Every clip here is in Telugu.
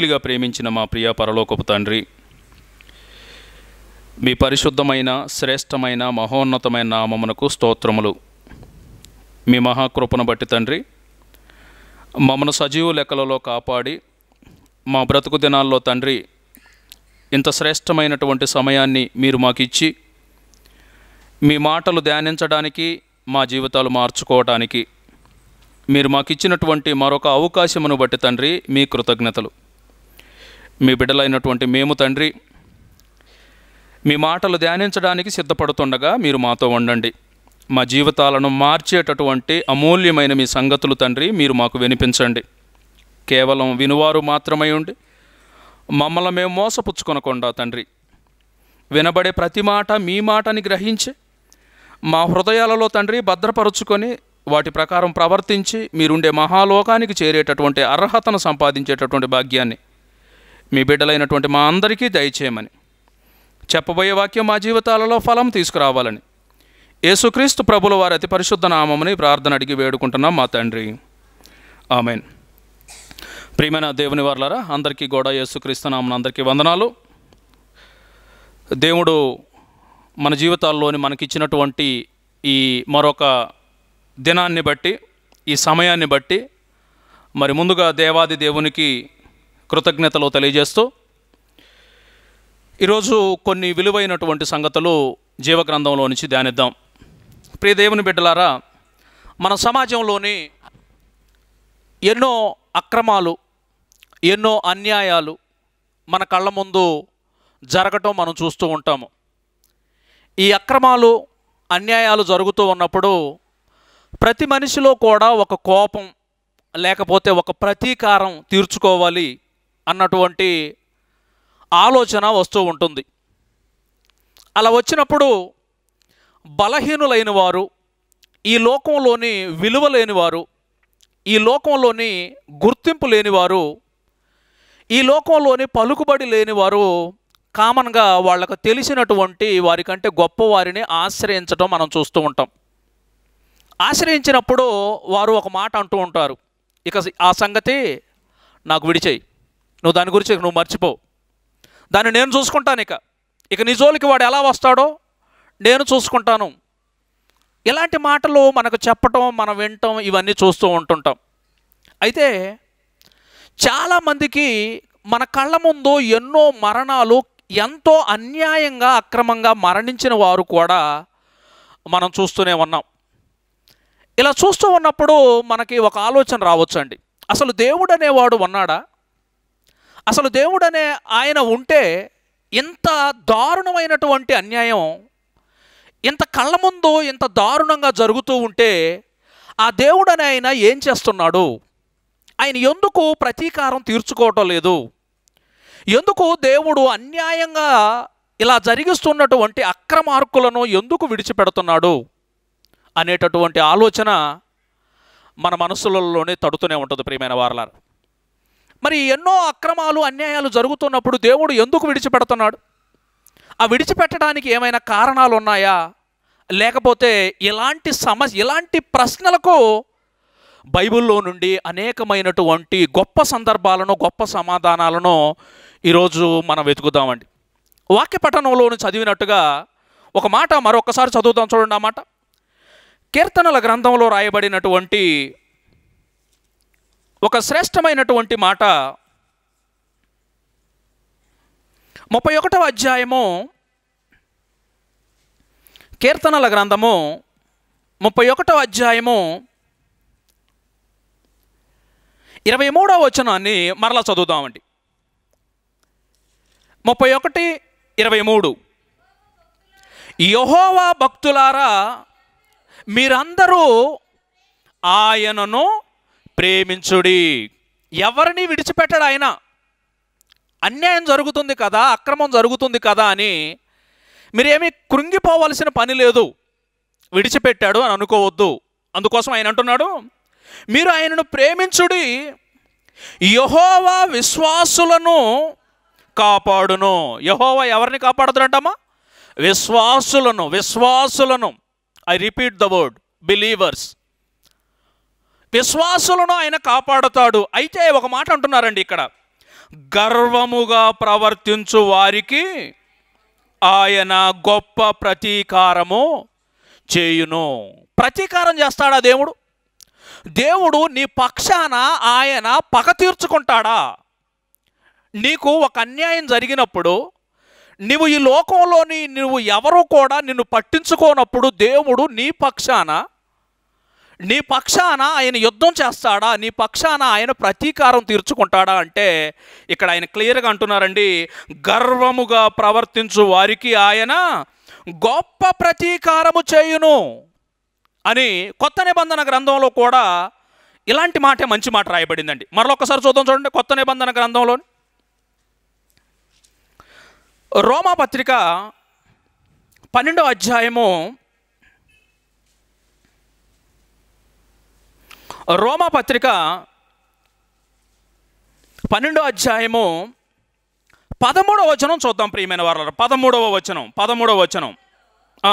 మిక్కిలిగా ప్రేమించిన మా ప్రియ పరలోకపు తండ్రి మీ పరిశుద్ధమైన శ్రేష్టమైన మహోన్నతమైన నామమునకు స్తోత్రములు మీ మహాకృపను బట్టి తండ్రి మమ్మను సజీవు లెక్కలలో కాపాడి మా బ్రతుకు దినాల్లో తండ్రి ఇంత శ్రేష్టమైనటువంటి సమయాన్ని మీరు మాకు ఇచ్చి మీ మాటలు ధ్యానించడానికి మా జీవితాలు మార్చుకోవడానికి మీరు మాకు ఇచ్చినటువంటి మరొక అవకాశమును బట్టి తండ్రి మీ కృతజ్ఞతలు మీ బిడ్డలైనటువంటి మేము తండ్రి మీ మాటలు ధ్యానించడానికి సిద్ధపడుతుండగా మీరు మాతో ఉండండి మా జీవితాలను మార్చేటటువంటి అమూల్యమైన మీ సంగతులు తండ్రి మీరు మాకు వినిపించండి కేవలం వినువారు మాత్రమై ఉండి మమ్మల్ని మేము మోసపుచ్చుకొనకుండా తండ్రి వినబడే ప్రతి మాట మీ మాటని గ్రహించి మా హృదయాలలో తండ్రి భద్రపరుచుకొని వాటి ప్రకారం ప్రవర్తించి మీరుండే మహాలోకానికి చేరేటటువంటి అర్హతను సంపాదించేటటువంటి భాగ్యాన్ని మీ బిడ్డలైనటువంటి మా అందరికీ దయచేయమని చెప్పబోయే వాక్యం మా జీవితాలలో ఫలం తీసుకురావాలని యేసుక్రీస్తు ప్రభుల వారి అతి పరిశుద్ధ నామముని ప్రార్థన అడిగి వేడుకుంటున్నాం మా తండ్రి ఆమెన్ ప్రియమైన దేవుని వార్లారా అందరికీ కూడా యేసుక్రీస్తు నామన అందరికీ వందనాలు దేవుడు మన జీవితాల్లోని మనకిచ్చినటువంటి ఈ మరొక దినాన్ని బట్టి ఈ సమయాన్ని బట్టి మరి ముందుగా దేవాది దేవునికి కృతజ్ఞతలు తెలియజేస్తూ ఈరోజు కొన్ని విలువైనటువంటి సంగతులు జీవగ్రంథంలో నుంచి ధ్యానిద్దాం ప్రియ దేవుని బిడ్డలారా మన సమాజంలోని ఎన్నో అక్రమాలు ఎన్నో అన్యాయాలు మన కళ్ళ ముందు జరగటం మనం చూస్తూ ఉంటాము ఈ అక్రమాలు అన్యాయాలు జరుగుతూ ఉన్నప్పుడు ప్రతి మనిషిలో కూడా ఒక కోపం లేకపోతే ఒక ప్రతీకారం తీర్చుకోవాలి అన్నటువంటి ఆలోచన వస్తూ ఉంటుంది అలా వచ్చినప్పుడు బలహీనులైన వారు ఈ లోకంలోని విలువ లేనివారు ఈ లోకంలోని గుర్తింపు లేనివారు ఈ లోకంలోని పలుకుబడి లేనివారు కామన్గా వాళ్ళకు తెలిసినటువంటి వారికంటే గొప్పవారిని ఆశ్రయించడం మనం చూస్తూ ఉంటాం ఆశ్రయించినప్పుడు వారు ఒక మాట అంటూ ఉంటారు ఇక ఆ సంగతి నాకు విడిచేయి నువ్వు దాని గురించి ఇక నువ్వు మర్చిపో దాన్ని నేను చూసుకుంటాను ఇక ఇక నీ జోలికి వాడు ఎలా వస్తాడో నేను చూసుకుంటాను ఇలాంటి మాటలు మనకు చెప్పటం మనం వినటం ఇవన్నీ చూస్తూ ఉంటుంటాం అయితే చాలామందికి మన కళ్ళ ముందు ఎన్నో మరణాలు ఎంతో అన్యాయంగా అక్రమంగా మరణించిన వారు కూడా మనం చూస్తూనే ఉన్నాం ఇలా చూస్తూ ఉన్నప్పుడు మనకి ఒక ఆలోచన రావచ్చండి అసలు దేవుడు అనేవాడు ఉన్నాడా అసలు దేవుడు అనే ఆయన ఉంటే ఇంత దారుణమైనటువంటి అన్యాయం ఇంత కళ్ళ ముందు ఇంత దారుణంగా జరుగుతూ ఉంటే ఆ దేవుడు అనే ఆయన ఏం చేస్తున్నాడు ఆయన ఎందుకు ప్రతీకారం తీర్చుకోవటం లేదు ఎందుకు దేవుడు అన్యాయంగా ఇలా జరిగిస్తున్నటువంటి అక్రమార్కులను ఎందుకు విడిచిపెడుతున్నాడు అనేటటువంటి ఆలోచన మన మనసులలోనే తడుతూనే ఉంటుంది ప్రియమైన వారలారు మరి ఎన్నో అక్రమాలు అన్యాయాలు జరుగుతున్నప్పుడు దేవుడు ఎందుకు విడిచిపెడుతున్నాడు ఆ విడిచిపెట్టడానికి ఏమైనా కారణాలు ఉన్నాయా లేకపోతే ఇలాంటి సమస్య ఇలాంటి ప్రశ్నలకు బైబిల్లో నుండి అనేకమైనటువంటి గొప్ప సందర్భాలను గొప్ప సమాధానాలను ఈరోజు మనం వెతుకుదామండి వాక్య పఠనంలోని చదివినట్టుగా ఒక మాట మరొకసారి చదువుదాం చూడండి ఆ మాట కీర్తనల గ్రంథంలో రాయబడినటువంటి ఒక శ్రేష్టమైనటువంటి మాట ముప్పై ఒకటవ అధ్యాయము కీర్తనల గ్రంథము ముప్పై ఒకటవ అధ్యాయము ఇరవై మూడవ వచనాన్ని మరలా చదువుదామండి ముప్పై ఒకటి ఇరవై మూడు యహోవా భక్తులారా మీరందరూ ఆయనను ప్రేమించుడి ఎవరిని విడిచిపెట్టడు ఆయన అన్యాయం జరుగుతుంది కదా అక్రమం జరుగుతుంది కదా అని మీరేమీ కృంగిపోవలసిన పని లేదు విడిచిపెట్టాడు అని అనుకోవద్దు అందుకోసం ఆయన అంటున్నాడు మీరు ఆయనను ప్రేమించుడి యహోవా విశ్వాసులను కాపాడును యహోవా ఎవరిని కాపాడుతాడంటమ్మా విశ్వాసులను విశ్వాసులను I repeat the word believers విశ్వాసులను ఆయన కాపాడుతాడు అయితే ఒక మాట అంటున్నారండి ఇక్కడ గర్వముగా ప్రవర్తించు వారికి ఆయన గొప్ప ప్రతీకారము చేయును ప్రతీకారం చేస్తాడా దేవుడు దేవుడు నీ పక్షాన ఆయన పగ తీర్చుకుంటాడా నీకు ఒక అన్యాయం జరిగినప్పుడు నువ్వు ఈ లోకంలోని నువ్వు ఎవరు కూడా నిన్ను పట్టించుకోనప్పుడు దేవుడు నీ పక్షాన నీ పక్షాన ఆయన యుద్ధం చేస్తాడా నీ పక్షాన ఆయన ప్రతీకారం తీర్చుకుంటాడా అంటే ఇక్కడ ఆయన క్లియర్గా అంటున్నారండి గర్వముగా ప్రవర్తించు వారికి ఆయన గొప్ప ప్రతీకారము చేయును అని కొత్త నిబంధన గ్రంథంలో కూడా ఇలాంటి మాటే మంచి మాట రాయబడిందండి మరొకసారి చూద్దాం చూడండి కొత్త నిబంధన గ్రంథంలో రోమా పత్రిక పన్నెండో అధ్యాయము రోమా పత్రిక పన్నెండో అధ్యాయము పదమూడవ వచనం చూద్దాం ప్రియమైన వారు పదమూడవ వచనం పదమూడవ వచనం ఆ.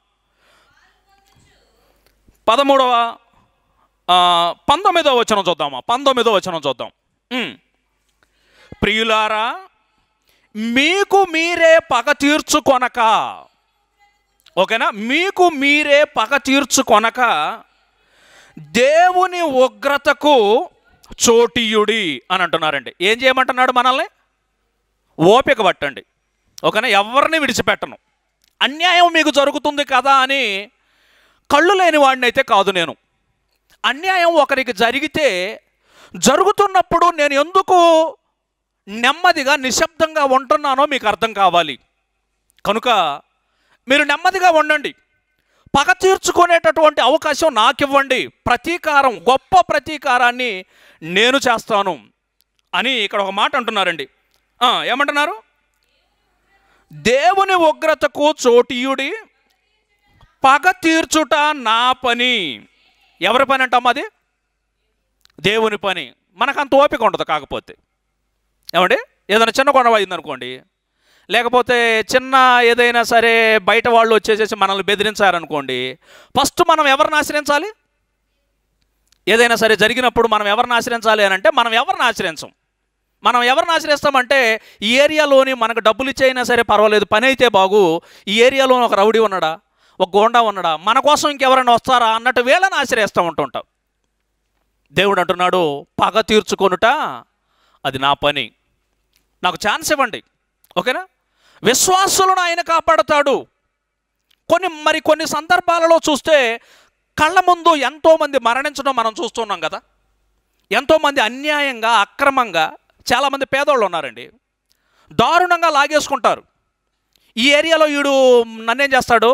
పదమూడవ ఆ, పంతొమ్మిదవ వచనం చూద్దామా పంతొమ్మిదవ వచనం చూద్దాం ఉమ్. ప్రియులారా మీకు మీరే పగ తీర్చుకొనక ఓకేనా మీకు మీరే పగ తీర్చుకొనక దేవుని ఉగ్రతకు చోటీయుడి అని అంటున్నారండి ఏం చేయమంటున్నాడు మనల్ని ఓపిక పట్టండి ఓకేనా ఎవరిని విడిచిపెట్టను అన్యాయం మీకు జరుగుతుంది కదా అని కళ్ళు లేని వాడిని అయితే కాదు నేను అన్యాయం ఒకరికి జరిగితే జరుగుతున్నప్పుడు నేను ఎందుకు నెమ్మదిగా నిశ్శబ్దంగా ఉంటున్నానో మీకు అర్థం కావాలి కనుక మీరు నెమ్మదిగా ఉండండి పగ తీర్చుకునేటటువంటి అవకాశం నాకివ్వండి ప్రతీకారం గొప్ప ప్రతీకారాన్ని నేను చేస్తాను అని ఇక్కడ ఒక మాట అంటున్నారండి ఆ, ఏమంటున్నారు దేవుని ఉగ్రతకు చోటీయుడి పగ తీర్చుట నా పని ఎవరి పని అంటాం అది దేవుని పని మనకు అంత ఓపిక ఉండదు కాకపోతే ఏమండి ఏదైనా చిన్న గొడవ అయిందనుకోండి లేకపోతే చిన్న ఏదైనా సరే బయట వాళ్ళు వచ్చేసేసి మనల్ని బెదిరించారనుకోండి ఫస్ట్ మనం ఎవరిని ఆశ్రయించాలి ఏదైనా సరే జరిగినప్పుడు మనం ఎవరిని ఆశ్రయించాలి అని అంటే మనం ఎవరిని ఆశ్రయించం మనం ఎవరిని ఆశ్రయిస్తామంటే ఈ ఏరియాలోని మనకు డబ్బులు ఇచ్చైనా సరే పర్వాలేదు పని అయితే బాగు ఈ ఏరియాలో ఒక రౌడీ ఉన్నాడా ఒక గోండా ఉన్నాడా మన కోసం ఇంకెవరైనా వస్తారా అన్నట్టు వీళ్ళని ఆశ్రయిస్తూ ఉంటుంటాం దేవుడు అంటున్నాడు పగ తీర్చుకొనుట అది నా పని నాకు ఛాన్స్ ఇవ్వండి ఓకేనా విశ్వాసులను ఆయన కాపాడుతాడు కొన్ని మరి కొన్ని సందర్భాలలో చూస్తే కళ్ళ ముందు ఎంతోమంది మరణించడం మనం చూస్తున్నాం కదా ఎంతోమంది అన్యాయంగా అక్రమంగా చాలామంది పేదోళ్ళు ఉన్నారండి దారుణంగా లాగేసుకుంటారు ఈ ఏరియాలో వీడు నన్నేం చేస్తాడు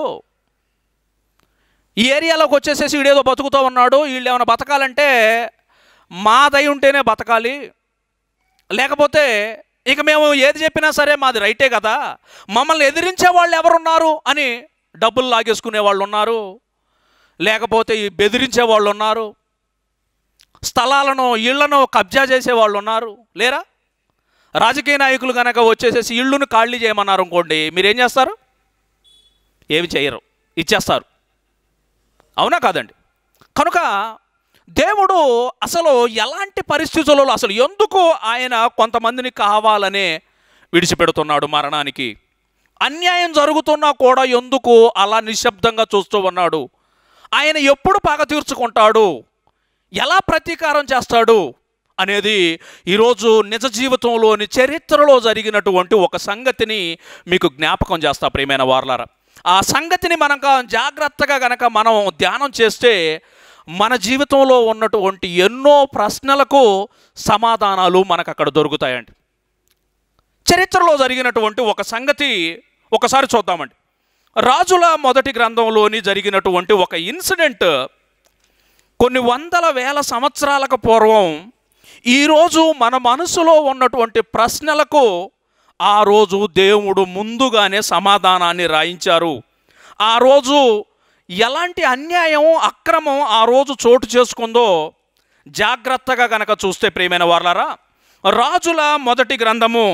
ఈ ఏరియాలోకి వచ్చేసేసి వీడేదో బతుకుతూ ఉన్నాడు వీళ్ళు ఏమైనా బతకాలంటే మా దయ ఉంటేనే బతకాలి లేకపోతే ఇక మేము ఏది చెప్పినా సరే మాది రైటే కదా మమ్మల్ని ఎదిరించే వాళ్ళు ఎవరున్నారు అని డబ్బులు లాగేసుకునే వాళ్ళు ఉన్నారు లేకపోతే ఈ బెదిరించే వాళ్ళు ఉన్నారు స్థలాలను ఇళ్లను కబ్జా చేసే వాళ్ళు ఉన్నారు లేరా రాజకీయ నాయకులు కనుక వచ్చేసేసి ఇళ్ళును ఖాళీ చేయమన్నారు అనుకోండి మీరేం చేస్తారు ఏమి చేయరు ఇచ్చేస్తారు అవునా కాదండి కనుక దేవుడు అసలు ఎలాంటి పరిస్థితులలో అసలు ఎందుకు ఆయన కొంతమందిని కావాలనే విడిచిపెడుతున్నాడు మరణానికి అన్యాయం జరుగుతున్నా కూడా ఎందుకు అలా నిశ్శబ్దంగా చూస్తూ ఉన్నాడు ఆయన ఎప్పుడు పగ తీర్చుకుంటాడు ఎలా ప్రతీకారం చేస్తాడు అనేది ఈరోజు నిజ జీవితంలోని చరిత్రలో జరిగినటువంటి ఒక సంగతిని మీకు జ్ఞాపకం చేస్తా ప్రియమైన వార్లారా ఆ సంగతిని మనం జాగ్రత్తగా గనక మనం ధ్యానం చేస్తే మన జీవితంలో ఉన్నటువంటి ఎన్నో ప్రశ్నలకు సమాధానాలు మనకు అక్కడ దొరుకుతాయండి చరిత్రలో జరిగినటువంటి ఒక సంగతి ఒకసారి చూద్దామండి రాజుల మొదటి గ్రంథంలోని జరిగినటువంటి ఒక ఇన్సిడెంట్ కొన్ని వందల వేల సంవత్సరాలకు పూర్వం ఈరోజు మన మనసులో ఉన్నటువంటి ప్రశ్నలకు ఆ రోజు దేవుడు ముందుగానే సమాధానాన్ని రాయించారు ఆ రోజు ఎలాంటి అన్యాయం అక్రమం ఆ రోజు చోటు చేసుకుందో జాగ్రత్తగా గనక చూస్తే ప్రియమైన వాళ్ళారా రాజుల మొదటి గ్రంథము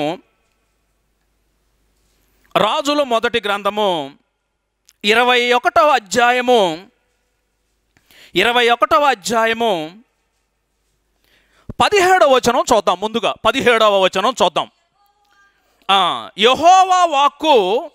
రాజుల మొదటి గ్రంథము ఇరవై ఒకటవ అధ్యాయము ఇరవై ఒకటవ అధ్యాయము పదిహేడవ వచనం చూద్దాం ముందుగా పదిహేడవ వచనం చూద్దాం ఆ, యెహోవా వాక్కు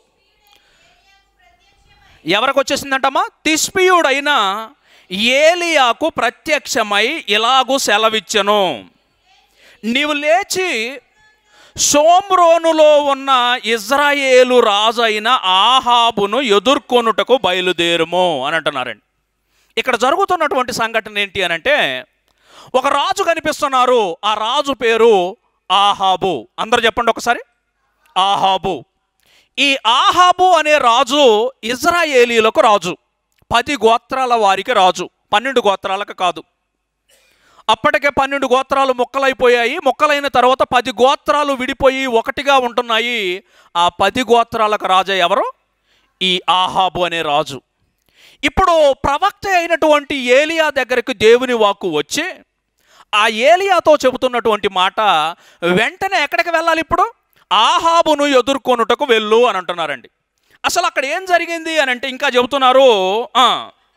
ఎవరికి వచ్చేసిందంటమ్మా తిష్పియుడైన ఏలియాకు ప్రత్యక్షమై ఇలాగూ సెలవిచ్చెను నీవు లేచి సోమ్రోనులో ఉన్న ఇజ్రాయేలు రాజు అయిన ఆహాబును ఎదుర్కొనుటకు బయలుదేరుము అని అంటున్నారండి ఇక్కడ జరుగుతున్నటువంటి సంఘటన ఏంటి అని అంటే ఒక రాజు కనిపిస్తున్నారు ఆ రాజు పేరు ఆహాబు అందరు చెప్పండి ఒకసారి ఆహాబు ఈ ఆహాబు అనే రాజు ఇజ్రాయేలీలకు రాజు పది గోత్రాల వారికి రాజు పన్నెండు గోత్రాలకు కాదు అప్పటికే పన్నెండు గోత్రాలు మొక్కలైపోయాయి మొక్కలైన తర్వాత పది గోత్రాలు విడిపోయి ఒకటిగా ఉంటున్నాయి ఆ పది గోత్రాలకు రాజు ఎవరు ఈ ఆహాబు అనే రాజు ఇప్పుడు ప్రవక్త అయినటువంటి ఏలియా దగ్గరికి దేవుని వాక్కు వచ్చి ఆ ఏలియాతో చెబుతున్నటువంటి మాట వెంటనే ఎక్కడికి వెళ్ళాలి ఇప్పుడు ఆహాబును ఎదుర్కొనుటకు వెళ్ళు అని అంటున్నారండి అసలు అక్కడ ఏం జరిగింది అని అంటే ఇంకా చెబుతున్నారు ఆ,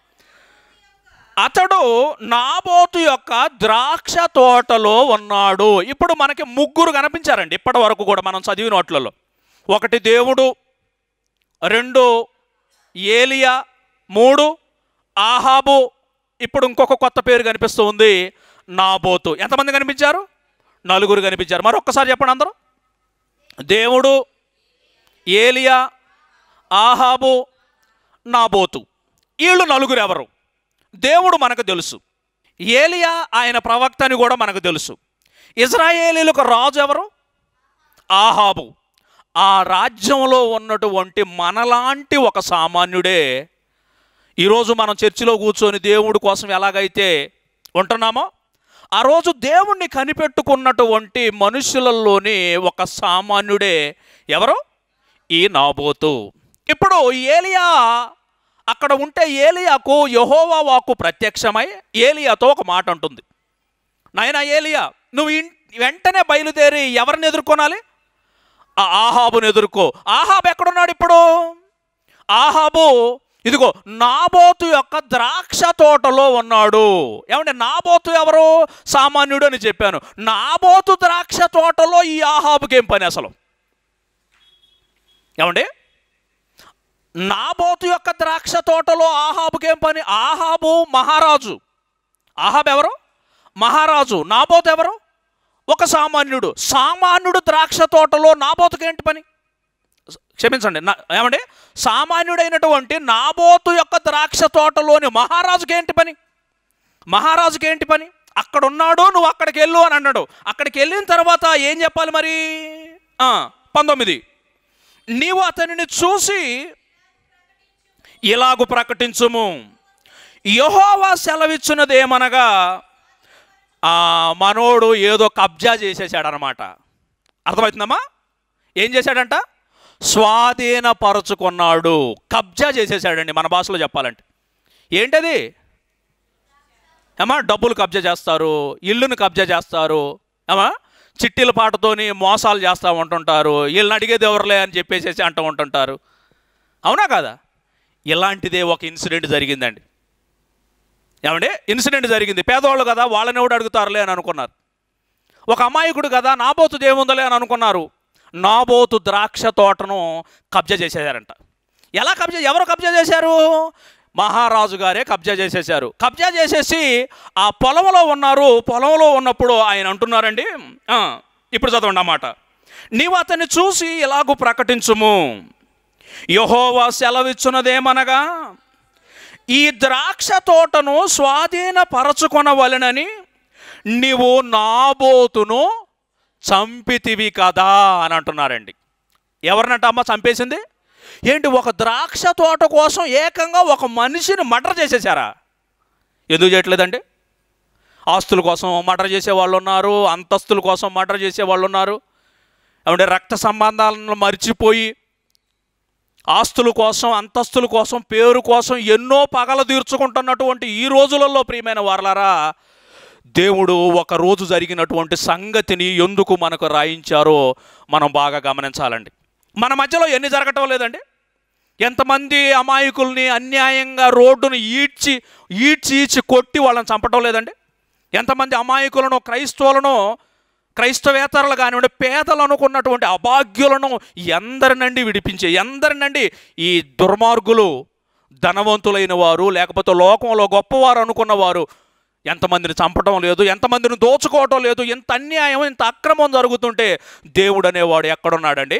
అతడు నాబోతు యొక్క ద్రాక్ష తోటలో ఉన్నాడు ఇప్పుడు మనకి ముగ్గురు కనిపించారండి ఇప్పటి వరకు కూడా మనం చదివిన వాటిలలో ఒకటి దేవుడు రెండు ఏలియా మూడు ఆహాబు ఇప్పుడు ఇంకొక కొత్త పేరు కనిపిస్తూ ఉంది నాబోతు ఎంతమంది కనిపించారు నలుగురు కనిపించారు మరొక్కసారి చెప్పండి అందరూ దేవుడు ఏలియా ఆహాబు నాబోతు వీళ్ళు నలుగురు ఎవరు దేవుడు మనకు తెలుసు ఏలియా ఆయన ప్రవక్త అని కూడా మనకు తెలుసు ఇజ్రాయేలీలకు రాజు ఎవరు ఆహాబు ఆ రాజ్యంలో ఉన్నటువంటి మనలాంటి ఒక సామాన్యుడే ఈరోజు మనం చర్చిలో కూర్చొని దేవుడి కోసం ఎలాగైతే ఉంటున్నామో ఆ రోజు దేవుణ్ణి కనిపెట్టుకున్నటువంటి మనుషులలోని ఒక సామాన్యుడే ఎవరు ఈ నాబోతు ఇప్పుడు ఏలియా అక్కడ ఉంటే ఏలియాకు యహోవా వాక్కు ప్రత్యక్షమై ఏలియాతో ఒక మాట ఉంటుంది నాయనా ఏలియా నువ్వు ఇన్- వెంటనే బయలుదేరి ఎవరిని ఎదుర్కొనాలి ఆ ఆహాబుని ఎదుర్కో ఆహాబు ఎక్కడున్నాడు ఇప్పుడు ఆహాబు ఇదిగో నాబోతు యొక్క ద్రాక్ష తోటలో ఉన్నాడు ఏమంటే నాబోతు ఎవరు సామాన్యుడు అని చెప్పాను నాబోతు ద్రాక్ష తోటలో ఈ ఆహాబుకి ఏం పని అసలు ఏమండి నాబోతు యొక్క ద్రాక్ష తోటలో ఆహాబుకి ఏం పని ఆహాబు మహారాజు ఆహాబ్ ఎవరు మహారాజు నాబోతు ఎవరు ఒక సామాన్యుడు సామాన్యుడు ద్రాక్ష తోటలో నాబోతుకి ఏంటి పని క్షమించండి నా ఏమండి సామాన్యుడైనటువంటి నాబోతు యొక్క ద్రాక్ష తోటలోని మహారాజుకి ఏంటి పని మహారాజుకి ఏంటి పని అక్కడ ఉన్నాడు నువ్వు అక్కడికి వెళ్ళు అని అన్నాడు అక్కడికి వెళ్ళిన తర్వాత ఏం చెప్పాలి మరి ఆ, పంతొమ్మిది నీవు అతనిని చూసి ఇలాగు ప్రకటించుము యహోవా సెలవిచ్చినదేమనగా ఆ మనోడు ఏదో కబ్జా చేసేసాడు అనమాట అర్థమవుతుందమ్మా ఏం చేశాడంట స్వాధీనపరుచుకున్నాడు కబ్జా చేసేసాడండి మన భాషలో చెప్పాలంటే ఏంటది ఏమా డబ్బులు కబ్జా చేస్తారు ఇల్లును కబ్జా చేస్తారు ఏమా చిట్టీల పాటతోని మోసాలు చేస్తూ ఉంటుంటారు వీళ్ళని అడిగేది ఎవరులే అని చెప్పేసి అంటూ ఉంటుంటారు అవునా కాదా ఇలాంటిదే ఒక ఇన్సిడెంట్ జరిగిందండి ఏమండి ఇన్సిడెంట్ జరిగింది పేదవాళ్ళు కదా వాళ్ళని ఎవడు అడుగుతారులే అని అనుకున్నారు ఒక అమాయకుడు కదా నాబోతు దేవుందలే అని అనుకున్నారు నాబోతు ద్రాక్ష తోటను కబ్జా చేసేసారంట ఎలా కబ్జా ఎవరు కబ్జా చేశారు మహారాజు గారే కబ్జా చేసేసారు కబ్జా చేసేసి ఆ పొలంలో ఉన్నారు పొలంలో ఉన్నప్పుడు ఆయన అంటున్నారండి ఆ, ఇప్పుడు చదవండి అన్నమాట నీవు అతన్ని చూసి ఇలాగూ ప్రకటించుము యహోవా సెలవిచ్చున్నదేమనగా ఈ ద్రాక్ష తోటను స్వాధీనపరచుకొనవలెనని నీవు నాబోతును చంపితివి కదా అని అంటున్నారండి ఎవరినంట అమ్మ చంపేసింది ఏంటి ఒక ద్రాక్ష తోట కోసం ఏకంగా ఒక మనిషిని మర్డర్ చేసేసారా ఎందుకు చేయట్లేదండి ఆస్తుల కోసం మర్డర్ చేసే వాళ్ళు ఉన్నారు అంతస్తుల కోసం మర్డర్ చేసే వాళ్ళు ఉన్నారు ఏమంటే రక్త సంబంధాలను మర్చిపోయి ఆస్తుల కోసం అంతస్తుల కోసం పేరు కోసం ఎన్నో పగలు తీర్చుకుంటున్నటువంటి ఈ రోజులలో ప్రియమైన వారలారా దేవుడు ఒక రోజు జరిగినటువంటి సంగతిని ఎందుకు మనకు రాయించారో మనం బాగా గమనించాలండి మన మధ్యలో ఎన్ని జరగటం లేదండి ఎంతమంది అమాయకుల్ని అన్యాయంగా రోడ్డును ఈడ్చి ఈడ్చి ఈడ్చి కొట్టి వాళ్ళని చంపటం లేదండి ఎంతమంది అమాయకులను క్రైస్తవులను క్రైస్తవేతరులు కానివ్వండి పేదలు అనుకున్నటువంటి అభాగ్యులను ఎందరినండి విడిపించే ఎందరినండి ఈ దుర్మార్గులు ధనవంతులైన వారు లేకపోతే లోకంలో గొప్పవారు అనుకున్న వారు ఎంతమందిని చంపడం లేదు ఎంతమందిని దోచుకోవటం లేదు ఇంత అన్యాయం ఇంత అక్రమం జరుగుతుంటే దేవుడు అనేవాడు ఎక్కడున్నాడండి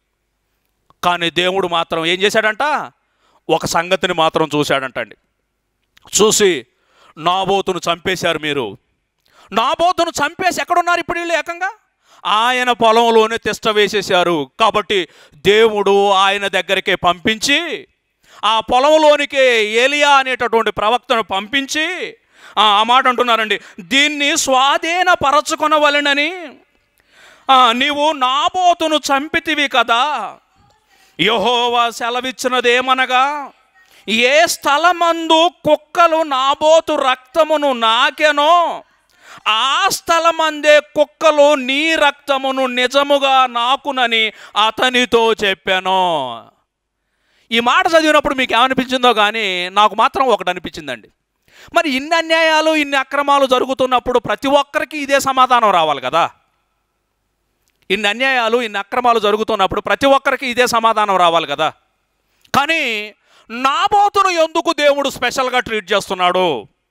కానీ దేవుడు మాత్రం ఏం చేశాడంట ఒక సంగతిని మాత్రం చూశాడంటండి చూసి నాబోతును చంపేశారు మీరు నాబోతును చంపేసి ఎక్కడున్నారు ఇప్పుడు వీళ్ళు ఏకంగా ఆయన పొలంలోనే తిష్ట వేసేశారు కాబట్టి దేవుడు ఆయన దగ్గరికే పంపించి ఆ పొలంలోనికి ఏలియా అనేటటువంటి ప్రవక్తను పంపించి ఆ ఆ మాట అంటున్నారండి దీన్ని స్వాధీనపరచుకొనవలెనని ఆ, నీవు నాబోతును చంపితివి కదా యహోవా సెలవిచ్చినదేమనగా ఏ స్థలమందు కుక్కలు నాబోతు రక్తమును నాకెనో ఆ స్థలమందే కుక్కలు నీ రక్తమును నిజముగా నాకునని అతనితో చెప్పాను ఈ మాట చదివినప్పుడు మీకు ఏమనిపించిందో కానీ నాకు మాత్రం ఒకటి అనిపించిందండి మరి ఇన్ని అన్యాయాలు ఇన్ని అక్రమాలు జరుగుతున్నప్పుడు ప్రతి ఒక్కరికి ఇదే సమాధానం రావాలి కదా ఇన్ని అన్యాయాలు ఇన్ని అక్రమాలు జరుగుతున్నప్పుడు ప్రతి ఒక్కరికి ఇదే సమాధానం రావాలి కదా కానీ నాబోతును ఎందుకు దేవుడు స్పెషల్గా ట్రీట్ చేస్తున్నాడు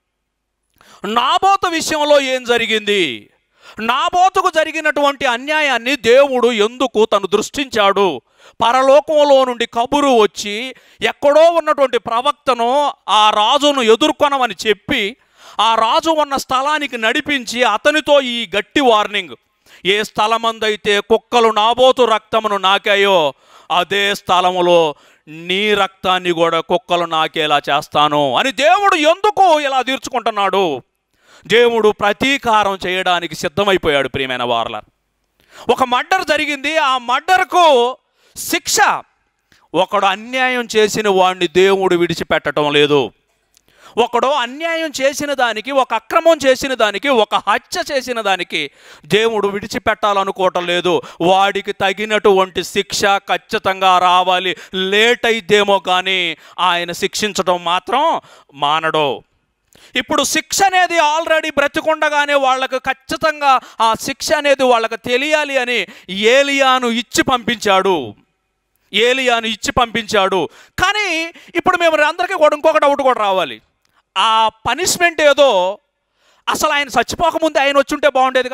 నాబోతు విషయంలో ఏం జరిగింది నాబోతుకు జరిగినటువంటి అన్యాయాన్ని దేవుడు ఎందుకు తను దృష్టించాడు పరలోకంలో నుండి కబురు వచ్చి ఎక్కడో ఉన్నటువంటి ప్రవక్తను ఆ రాజును ఎదుర్కొనమని చెప్పి ఆ రాజు ఉన్న స్థలానికి నడిపించి అతనితో ఈ గట్టి వార్నింగ్ ఏ స్థలమందైతే కుక్కలు నాబోతు రక్తమును నాకాయో అదే స్థలములో నీ రక్తాన్ని కూడా కుక్కలు నాకేలా చేస్తాను అని దేవుడు ఎందుకు ఇలా తీర్చుకుంటున్నాడు దేవుడు ప్రతీకారం చేయడానికి సిద్ధమైపోయాడు ప్రియమైన వారల ఒక మర్డర్ జరిగింది ఆ మర్డర్కు శిక్ష ఒకడు అన్యాయం చేసిన వాడిని దేవుడు విడిచిపెట్టడం లేదు ఒకడు అన్యాయం చేసిన దానికి ఒక అక్రమం చేసిన దానికి ఒక హత్య చేసిన దానికి దేవుడు విడిచిపెట్టాలనుకోవటం లేదు వాడికి తగినటువంటి శిక్ష ఖచ్చితంగా రావాలి లేట్ అయితేమో కానీ ఆయన శిక్షించడం మాత్రం మానడు ఇప్పుడు శిక్ష అనేది ఆల్రెడీ బ్రతికుండగానే వాళ్ళకు ఖచ్చితంగా ఆ శిక్ష అనేది వాళ్ళకి తెలియాలి అని ఏలియాను ఇచ్చి పంపించాడు ఏలియాను ఇచ్చి పంపించాడు కానీ ఇప్పుడు మేము అందరికీ కూడా ఇంకొక డౌట్ కూడా రావాలి ఆ పనిష్మెంట్ ఏదో అసలు ఆయన చచ్చిపోకముందే ఆయన వచ్చి ఉంటే బాగుండేదిగా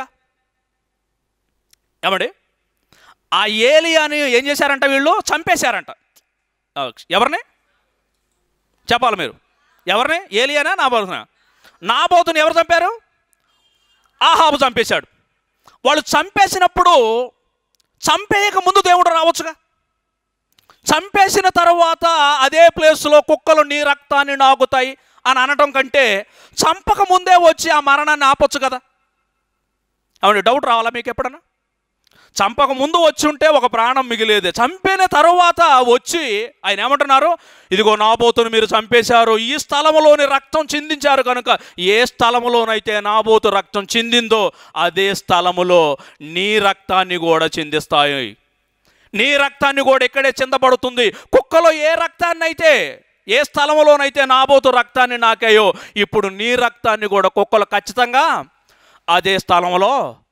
ఏమండి ఆ ఏలియాని ఏం చేశారంట వీళ్ళు చంపేశారంట ఆ, ఎవరిని చెప్పాలి మీరు ఎవరిని ఏలియానా నాబోతునా నాబోతుని ఎవరు చంపారు ఆహాబు చంపేశాడు వాళ్ళు చంపేసినప్పుడు చంపేయక ముందు దేవుడు రావచ్చుగా చంపేసిన తర్వాత అదే ప్లేస్లో కుక్కలు నీ రక్తాన్ని నాగుతాయి అని అనటం కంటే చంపక ముందే వచ్చి ఆ మరణాన్ని ఆపొచ్చు కదా అవును డౌట్ రావాలా మీకు ఎప్పుడన్నా చంపక ముందు వచ్చి ఉంటే ఒక ప్రాణం మిగిలేదే చంపిన తరువాత వచ్చి ఆయన ఏమంటున్నారు ఇదిగో నాబోతును మీరు చంపేశారు ఈ స్థలములోని రక్తం చిందించారు కనుక ఏ స్థలములోనైతే నాబోతు రక్తం చిందిందో అదే స్థలములో నీ రక్తాన్ని కూడా చిందిస్తాయి నీ రక్తాన్ని కూడా ఇక్కడే చిందబడుతుంది కుక్కలో ఏ రక్తాన్ని అయితే ఏ స్థలంలోనైతే నాబోతు రక్తాన్ని నాకాయో ఇప్పుడు నీ రక్తాన్ని కూడా కుక్కలు ఖచ్చితంగా అదే స్థలంలో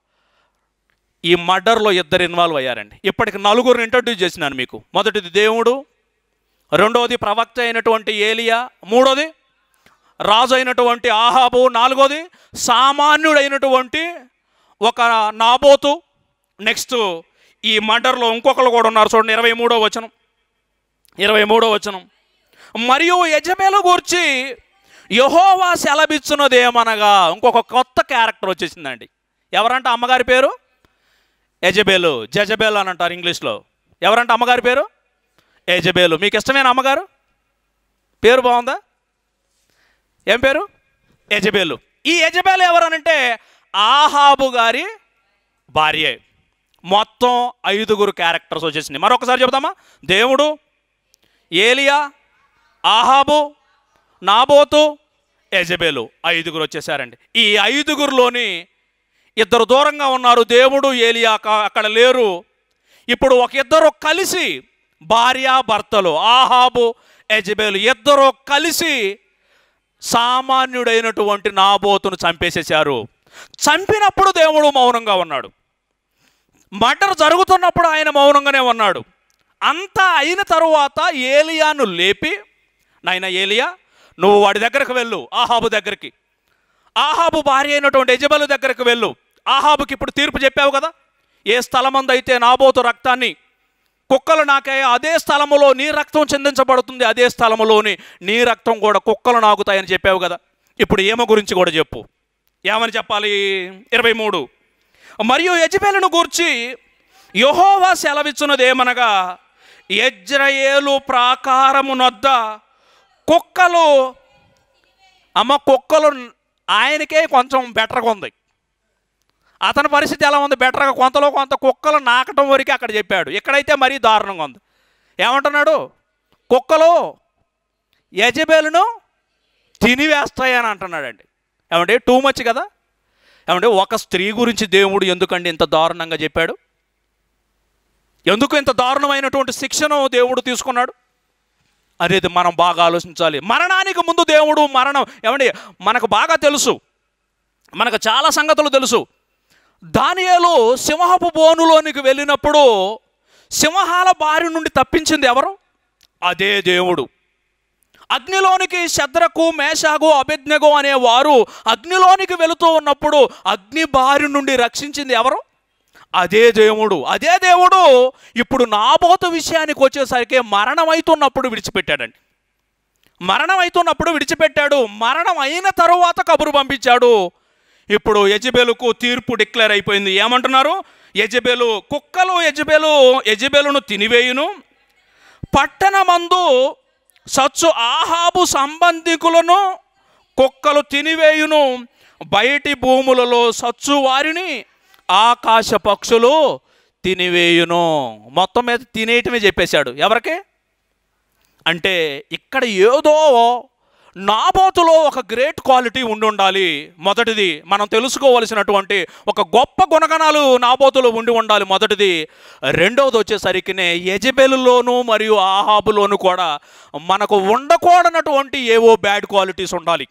ఈ మర్డర్లో ఇద్దరు ఇన్వాల్వ్ అయ్యారండి ఇప్పటికి నలుగురిని ఇంట్రడ్యూస్ చేసినాను మీకు మొదటిది దేవుడు రెండవది ప్రవక్త అయినటువంటి ఏలియా మూడోది రాజు అయినటువంటి ఆహాబు నాలుగోది సామాన్యుడైనటువంటి ఒక నాబోతు నెక్స్ట్ ఈ మర్డర్లో ఇంకొకరు కూడా ఉన్నారు చూడండి ఇరవై మూడో వచనం ఇరవై మూడో వచనం మరియు యజమేలు గూర్చి యహోవా సెలవిచ్చున్నదేమనగా ఇంకొక కొత్త క్యారెక్టర్ వచ్చేసిందండి ఎవరంట అమ్మగారి పేరు ఎజబేలు జజబేలు అని అంటారు ఇంగ్లీష్లో ఎవరంట అమ్మగారి పేరు ఎజబేలు మీకు ఇష్టమైన అమ్మగారు పేరు బాగుందా ఏం పేరు ఎజబేలు ఈ ఎజబేలు ఎవరనంటే ఆహాబు గారి భార్య మొత్తం ఐదుగురు క్యారెక్టర్స్ వచ్చేసింది మరొకసారి చెబుదామా దేవుడు ఏలియా ఆహాబు నాబోతు ఎజబేలు ఐదుగురు వచ్చేసారండి ఈ ఐదుగురులోని ఇద్దరు దూరంగా ఉన్నారు దేవుడు ఏలియా కా- అక్కడ లేరు ఇప్పుడు ఒక ఇద్దరు కలిసి భార్య భర్తలు ఆహాబు ఎజబేలు ఇద్దరు కలిసి సామాన్యుడైనటువంటి నాబోతును చంపేసేశారు చంపినప్పుడు దేవుడు మౌనంగా ఉన్నాడు మర్డర్ జరుగుతున్నప్పుడు ఆయన మౌనంగానే ఉన్నాడు అంతా అయిన తరువాత ఏలియాను లేపి నాయన ఏలియా నువ్వు వాడి దగ్గరకు వెళ్ళు ఆహాబు దగ్గరికి ఆహాబు భార్య అయినటువంటి యజబలు దగ్గరకు వెళ్ళు ఆహాబుకి ఇప్పుడు తీర్పు చెప్పావు కదా ఏ స్థలమందైతే నాబోతు రక్తాన్ని కుక్కలు నాకే అదే స్థలములో నీ రక్తం చిందించబడుతుంది అదే స్థలములోని నీ రక్తం కూడా కుక్కలు నాకుతాయని చెప్పావు కదా ఇప్పుడు ఏమ గురించి కూడా చెప్పు ఏమని చెప్పాలి ఇరవై మూడు మరియు యజ్బేలును గూర్చి యహోవా సెలవిచ్చున్నదేమనగా యజ్రయేలు ప్రాకారమునొద్ద కుక్కలు అమ్మ కుక్కలు ఆయనకే కొంచెం బెటర్గా ఉంది అతని పరిస్థితి ఎలా ఉంది బెటర్గా కొంతలో కొంత కుక్కలు నాకటం వరకు అక్కడ చెప్పాడు ఇక్కడైతే మరీ దారుణంగా ఉంది ఏమంటున్నాడు కుక్కలు యజబేలును తినివేస్తాయని అంటున్నాడండి ఏమంటే టూ మచ్ కదా ఏమంటే ఒక స్త్రీ గురించి దేవుడు ఎందుకండి ఇంత దారుణంగా చెప్పాడు ఎందుకు ఇంత దారుణమైనటువంటి శిక్షను దేవుడు తీసుకున్నాడు అనేది మనం బాగా ఆలోచించాలి మరణానికి ముందు దేవుడు మరణం ఏమండి మనకు బాగా తెలుసు మనకు చాలా సంగతులు తెలుసు దానియేలు సింహపు బోనులోనికి వెళ్ళినప్పుడు సింహాల బారి నుండి తప్పించింది ఎవరు అదే దేవుడు అగ్నిలోనికి శద్రకు మేషాగు అభిజ్ఞగు అనే వారు అగ్నిలోనికి వెళుతూ ఉన్నప్పుడు అగ్ని బారి నుండి రక్షించింది ఎవరు అదే దేవుడు అదే దేవుడు ఇప్పుడు నాబోతు విషయానికి వచ్చేసరికి మరణం అవుతున్నప్పుడు విడిచిపెట్టాడండి మరణం అవుతున్నప్పుడు విడిచిపెట్టాడు మరణం అయిన తరువాత కబురు పంపించాడు ఇప్పుడు యజబేలుకు తీర్పు డిక్లేర్ అయిపోయింది ఏమంటున్నారు యజబేలు కుక్కలు యజబేలు యజబేలును తినివేయును పట్టణమందు సచ్చు ఆహాబు సంబంధికులను కుక్కలు తినివేయును బయటి భూములలో సచ్చు వారిని ఆకాశ పక్షులు తినివేయును మొత్తం మీద తినేయటమే చెప్పేశాడు ఎవరికి అంటే ఇక్కడ ఏదో నాబోతులో ఒక గ్రేట్ క్వాలిటీ ఉండి ఉండాలి మొదటిది మనం తెలుసుకోవలసినటువంటి ఒక గొప్ప గుణగణాలు నాబోతులో ఉండి ఉండాలి మొదటిది రెండవది వచ్చేసరికినే యజబెలులోను మరియు ఆహాబులోను కూడా మనకు ఉండకూడనటువంటి ఏవో బ్యాడ్ క్వాలిటీస్ ఉండాలి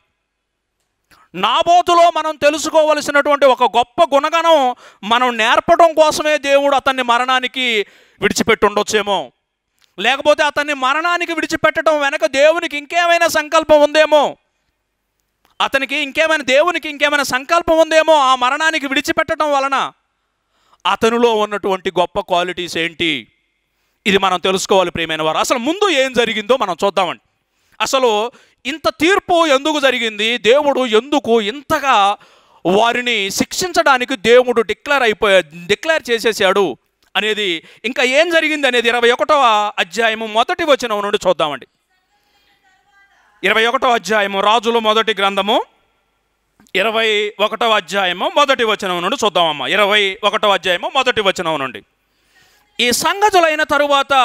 నాబోతులో మనం తెలుసుకోవలసినటువంటి ఒక గొప్ప గుణగణం మనం నేర్పడం కోసమే దేవుడు అతన్ని మరణానికి విడిచిపెట్టి ఉండొచ్చేమో లేకపోతే అతన్ని మరణానికి విడిచిపెట్టడం వెనక దేవునికి ఇంకేమైనా సంకల్పం ఉందేమో అతనికి ఇంకేమైనా దేవునికి ఇంకేమైనా సంకల్పం ఉందేమో ఆ మరణానికి విడిచిపెట్టడం వలన అతనిలో ఉన్నటువంటి గొప్ప క్వాలిటీస్ ఏంటి ఇది మనం తెలుసుకోవాలి ప్రియమైన వారు అసలు ముందు ఏం జరిగిందో మనం చూద్దామండి అసలు ఇంత తీర్పు ఎందుకు జరిగింది దేవుడు ఎందుకు ఇంతగా వారిని శిక్షించడానికి దేవుడు డిక్లేర్ అయిపోయా డిక్లేర్ చేసేసాడు అనేది ఇంకా ఏం జరిగింది అనేది ఇరవై ఒకటవ అధ్యాయము మొదటి వచనం నుండి చూద్దామండి ఇరవై ఒకటవ అధ్యాయము రాజుల మొదటి గ్రంథము ఇరవై ఒకటవ అధ్యాయము మొదటి వచనం నుండి చూద్దామమ్మా ఇరవై ఒకటవ అధ్యాయము మొదటి వచనం నుండి ఈ సంగతులైన తరువాత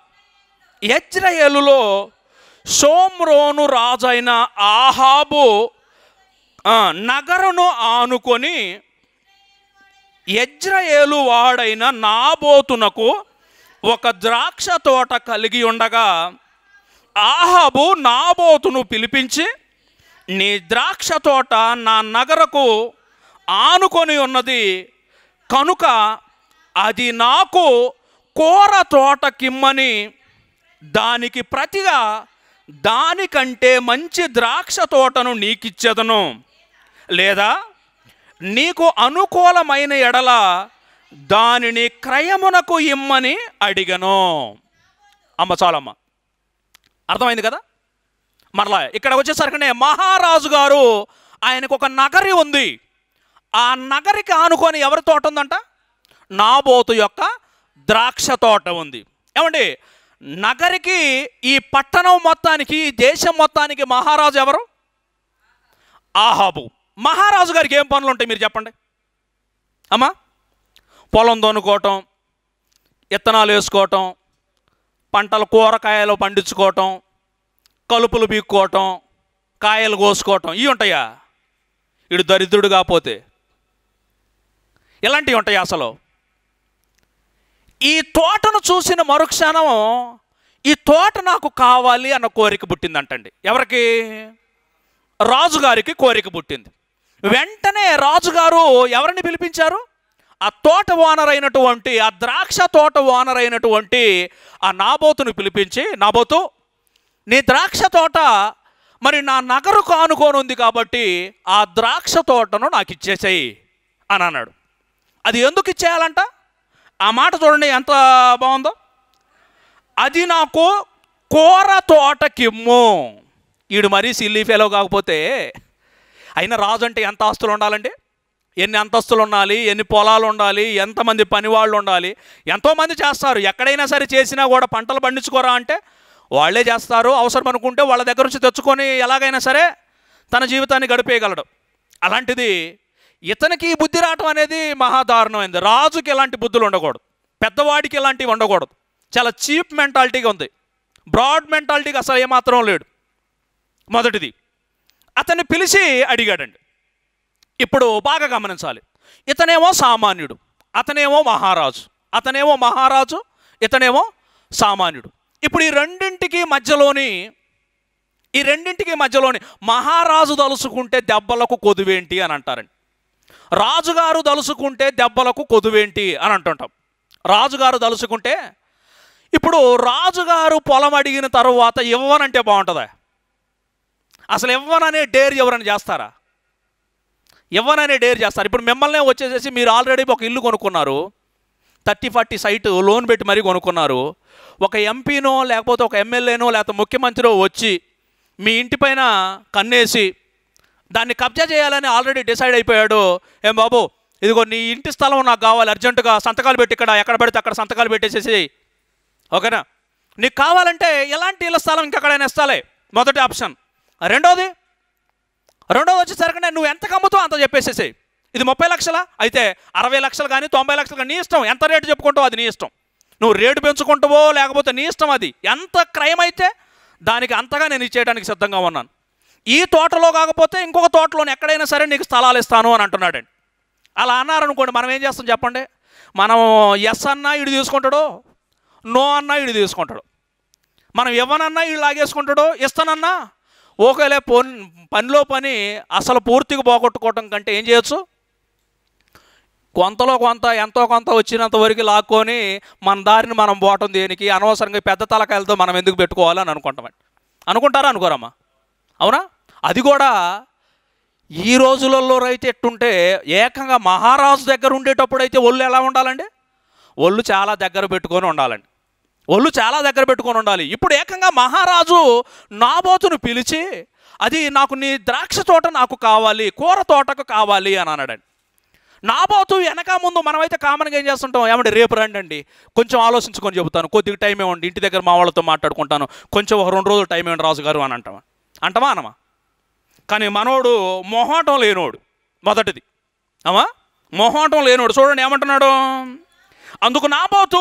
యజ్రయేలులో సోమ్రోను రాజైన ఆహాబు ఆ, నగరును ఆనుకొని యజ్రయేలు వాడైన నాబోతునకు ఒక ద్రాక్ష తోట కలిగి ఉండగా ఆహాబు నాబోతును పిలిపించి నీ ద్రాక్ష తోట నా నగరకు ఆనుకొని ఉన్నది కనుక అది నాకు కూర తోటకిమ్మని దానికి ప్రతిగా దానికంటే మంచి ద్రాక్ష తోటను నీకిచ్చెదను లేదా నీకు అనుకూలమైన ఎడల దానిని క్రయమునకు ఇమ్మని అడిగను అమ్మ చాలమ్మ అర్థమైంది కదా మరలా ఇక్కడ వచ్చేసరికనే మహారాజు గారు ఆయనకు ఒక నగరి ఉంది ఆ నగరికి ఆనుకొని ఎవరి తోట ఉందంట నాబోతు యొక్క ద్రాక్ష తోట ఉంది ఏమండి నగరికి ఈ పట్టణం మొత్తానికి ఈ దేశం మొత్తానికి మహారాజు ఎవరు ఆహాబు మహారాజు గారికి ఏం పనులు ఉంటాయి మీరు చెప్పండి అమ్మా పొలం దొనుకోవటం విత్తనాలు వేసుకోవటం పంటలు కూరగాయలు పండించుకోవటం కలుపులు బీక్కోవటం కాయలు కోసుకోవటం ఇవి ఉంటాయా ఇడు దరిద్రుడు కాకపోతే ఇలాంటివి ఉంటాయి అసలు ఈ తోటను చూసిన మరుక్షణం ఈ తోట నాకు కావాలి అన్న కోరిక పుట్టిందంటండి ఎవరికి రాజుగారికి కోరిక పుట్టింది వెంటనే రాజుగారు ఎవరిని పిలిపించారు ఆ తోట ఓనర్ అయినటువంటి ఆ ద్రాక్ష తోట ఓనర్ అయినటువంటి ఆ నాబోతును పిలిపించి నాబోతు నీ ద్రాక్ష తోట మరి నా నగరు కానుకొని ఉంది కాబట్టి ఆ ద్రాక్ష తోటను నాకు ఇచ్చేసేయి అని అన్నాడు అది ఎందుకు ఇచ్చేయాలంట ఆ మాట చూడండి ఎంత బాగుందో అది నాకు కూర తోటకిమ్ము ఈడు మరీ సిల్లీ ఫెలో కాకపోతే అయినా రాజు అంటే ఎంత ఆస్తులు ఉండాలండి ఎన్ని అంతస్తులు ఉండాలి ఎన్ని పొలాలు ఉండాలి ఎంతమంది పనివాళ్ళు ఉండాలి ఎంతోమంది చేస్తారు ఎక్కడైనా సరే చేసినా కూడా పంటలు పండించుకోరా అంటే వాళ్ళే చేస్తారు అవసరం అనుకుంటే వాళ్ళ దగ్గర నుంచి తెచ్చుకొని ఎలాగైనా సరే తన జీవితాన్ని గడిపేయగలడు అలాంటిది ఇతనికి ఈ బుద్ధి రావటం అనేది మహాదారుణమైంది రాజుకి ఎలాంటి బుద్ధులు ఉండకూడదు పెద్దవాడికి ఎలాంటివి ఉండకూడదు చాలా చీప్ మెంటాలిటీగా ఉంది బ్రాడ్ మెంటాలిటీగా అసలు ఏమాత్రం లేడు మొదటిది అతన్ని పిలిచి అడిగాడండి ఇప్పుడు బాగా గమనించాలి ఇతనేమో సామాన్యుడు అతనేమో మహారాజు అతనేమో మహారాజు ఇతనేమో సామాన్యుడు ఇప్పుడు ఈ రెండింటికి మధ్యలోని ఈ రెండింటికి మధ్యలోని మహారాజు దలుసుకుంటే దెబ్బలకు కొదువేంటి అని అంటారండి రాజుగారు దలుసుకుంటే దెబ్బలకు కొదువేంటి అని అంటుంటాం రాజుగారు దలుసుకుంటే ఇప్పుడు రాజుగారు పొలం అడిగిన తర్వాత ఇవ్వనంటే బాగుంటుందా అసలు ఇవ్వననే డేర్ ఎవరైనా చేస్తారా ఇవ్వననే డేర్ చేస్తారు ఇప్పుడు మిమ్మల్నే వచ్చేసేసి మీరు ఆల్రెడీ ఒక ఇల్లు కొనుక్కున్నారు థర్టీ ఫార్టీ సైట్ లోన్ పెట్టి మరీ కొనుక్కున్నారు ఒక ఎంపీనో లేకపోతే ఒక ఎమ్మెల్యేనో లేకపోతే ముఖ్యమంత్రినో వచ్చి మీ ఇంటి పైన కన్నేసి దాన్ని కబ్జా చేయాలని ఆల్రెడీ డిసైడ్ అయిపోయాడు ఏం బాబు ఇదిగో నీ ఇంటి స్థలం నాకు కావాలి అర్జెంటుగా సంతకాలు పెట్టి ఇక్కడ ఎక్కడ పడితే అక్కడ సంతకాలు పెట్టేసేసి ఓకేనా నీకు కావాలంటే ఎలాంటి ఇళ్ళ స్థలం ఇంకెక్కడైనా ఇస్తాలే మొదటి ఆప్షన్ రెండోది రెండోది వచ్చేసరికి నువ్వు ఎంత కమ్ముతావు అంత చెప్పేసేసేయి ఇది ముప్పై లక్షలా అయితే అరవై లక్షలు కానీ తొంభై లక్షలు కానీ నీ ఇష్టం ఎంత రేటు చెప్పుకుంటావో అది నీ ఇష్టం నువ్వు రేటు పెంచుకుంటావో లేకపోతే నీ ఇష్టం అది ఎంత క్రయం అయితే దానికి అంతగా నేను ఇచ్చేయడానికి సిద్ధంగా ఉన్నాను ఈ తోటలో కాకపోతే ఇంకొక తోటలోని ఎక్కడైనా సరే నీకు స్థలాలు ఇస్తాను అని అంటున్నాడండి అలా అన్నారనుకోండి మనం ఏం చేస్తాం చెప్పండి మనం ఎస్ అన్నా ఇడు తీసుకుంటాడు నో అన్నా ఇడు తీసుకుంటాడు మనం ఇవ్వనన్నా ఇడు లాగేసుకుంటాడు ఇస్తానన్నా ఓకేలే పోన్ పనిలో పని అసలు పూర్తిగా పోగొట్టుకోవటం కంటే ఏం చేయొచ్చు కొంతలో కొంత ఎంతో కొంత వచ్చినంత వరకు లాక్కొని మన దారిని మనం పోవటం దేనికి అనవసరంగా పెద్ద తలకాయలతో మనం ఎందుకు పెట్టుకోవాలని అనుకుంటామండి అనుకుంటారా అనుకోరమ్మా అవునా అది కూడా ఈ రోజులలో అయితే ఎట్టుంటే ఏకంగా మహారాజు దగ్గర ఉండేటప్పుడు అయితే ఒళ్ళు ఎలా ఉండాలండి ఒళ్ళు చాలా దగ్గర పెట్టుకొని ఉండాలండి ఒళ్ళు చాలా దగ్గర పెట్టుకొని ఉండాలి ఇప్పుడు ఏకంగా మహారాజు నాబోతును పిలిచి అది నాకు నీ ద్రాక్ష తోట నాకు కావాలి కూర తోటకు కావాలి అని అన్నాడండి నాబోతు వెనక ముందు మనమైతే కామన్గా ఏం చేస్తుంటాం ఏమంటే రేపు రండి అండి కొంచెం ఆలోచించుకొని చెబుతాను కొద్దిగా టైం ఇవ్వండి ఇంటి దగ్గర మా వాళ్ళతో మాట్లాడుకుంటాను కొంచెం ఒక రెండు రోజులు టైం ఇవ్వండి రాజుగారు అని అంటామా అంటమా అనమా కానీ మనోడు మొహాటం లేనోడు మొదటిది అమ్మా మొహాటం లేనోడు చూడండి ఏమంటున్నాడు అందుకు నాబోతు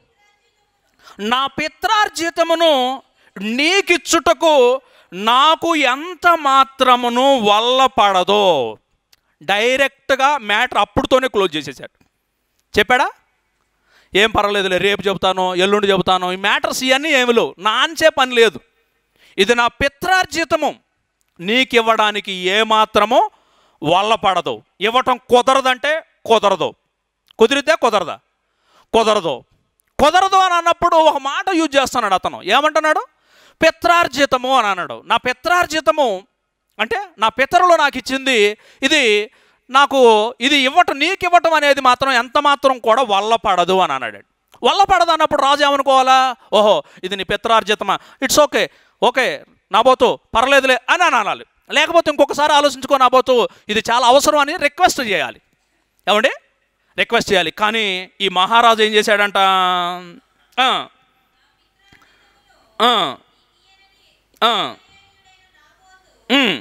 నా పిత్రార్జితమును నీకిచ్చుటకు నాకు ఎంత మాత్రమును వల్ల పడదో డైరెక్ట్గా మ్యాటర్ అప్పుడుతోనే క్లోజ్ చేసేసాడు చెప్పాడా ఏం పర్వాలేదులే రేపు చెబుతాను ఎల్లుండి చెబుతాను ఈ మ్యాటర్స్ ఇవన్నీ ఏమి లేవు నాంచే పని లేదు ఇది నా పిత్రార్జితము నీకు ఇవ్వడానికి ఏమాత్రమో వల్ల పడదు ఇవ్వటం కుదరదంటే కుదరదు కుదిరితే కుదరదా కుదరదు కుదరదు అని అన్నప్పుడు ఒక మాట యూజ్ చేస్తున్నాడు అతను ఏమంటున్నాడు పిత్రార్జితము అని అన్నాడు నా పిత్రార్జితము అంటే నా పితరులు నాకు ఇచ్చింది ఇది నాకు ఇది ఇవ్వటం నీకు ఇవ్వటం అనేది మాత్రం ఎంత మాత్రం కూడా వల్ల పడదు అని అన్నాడు వల్ల పడదు అన్నప్పుడు రాజు ఏమనుకోవాలా ఓహో ఇది నీ పిత్రార్జితమా ఇట్స్ ఓకే ఓకే నాబోతు పర్లేదులే అని అని అనాలి లేకపోతే ఇంకొకసారి ఆలోచించుకో నాబోతు ఇది చాలా అవసరం అని రిక్వెస్ట్ చేయాలి ఏమండి రిక్వెస్ట్ చేయాలి కానీ ఈ మహారాజు ఏం చేశాడంట ఆ, ఆ, ఆ, ఉమ్.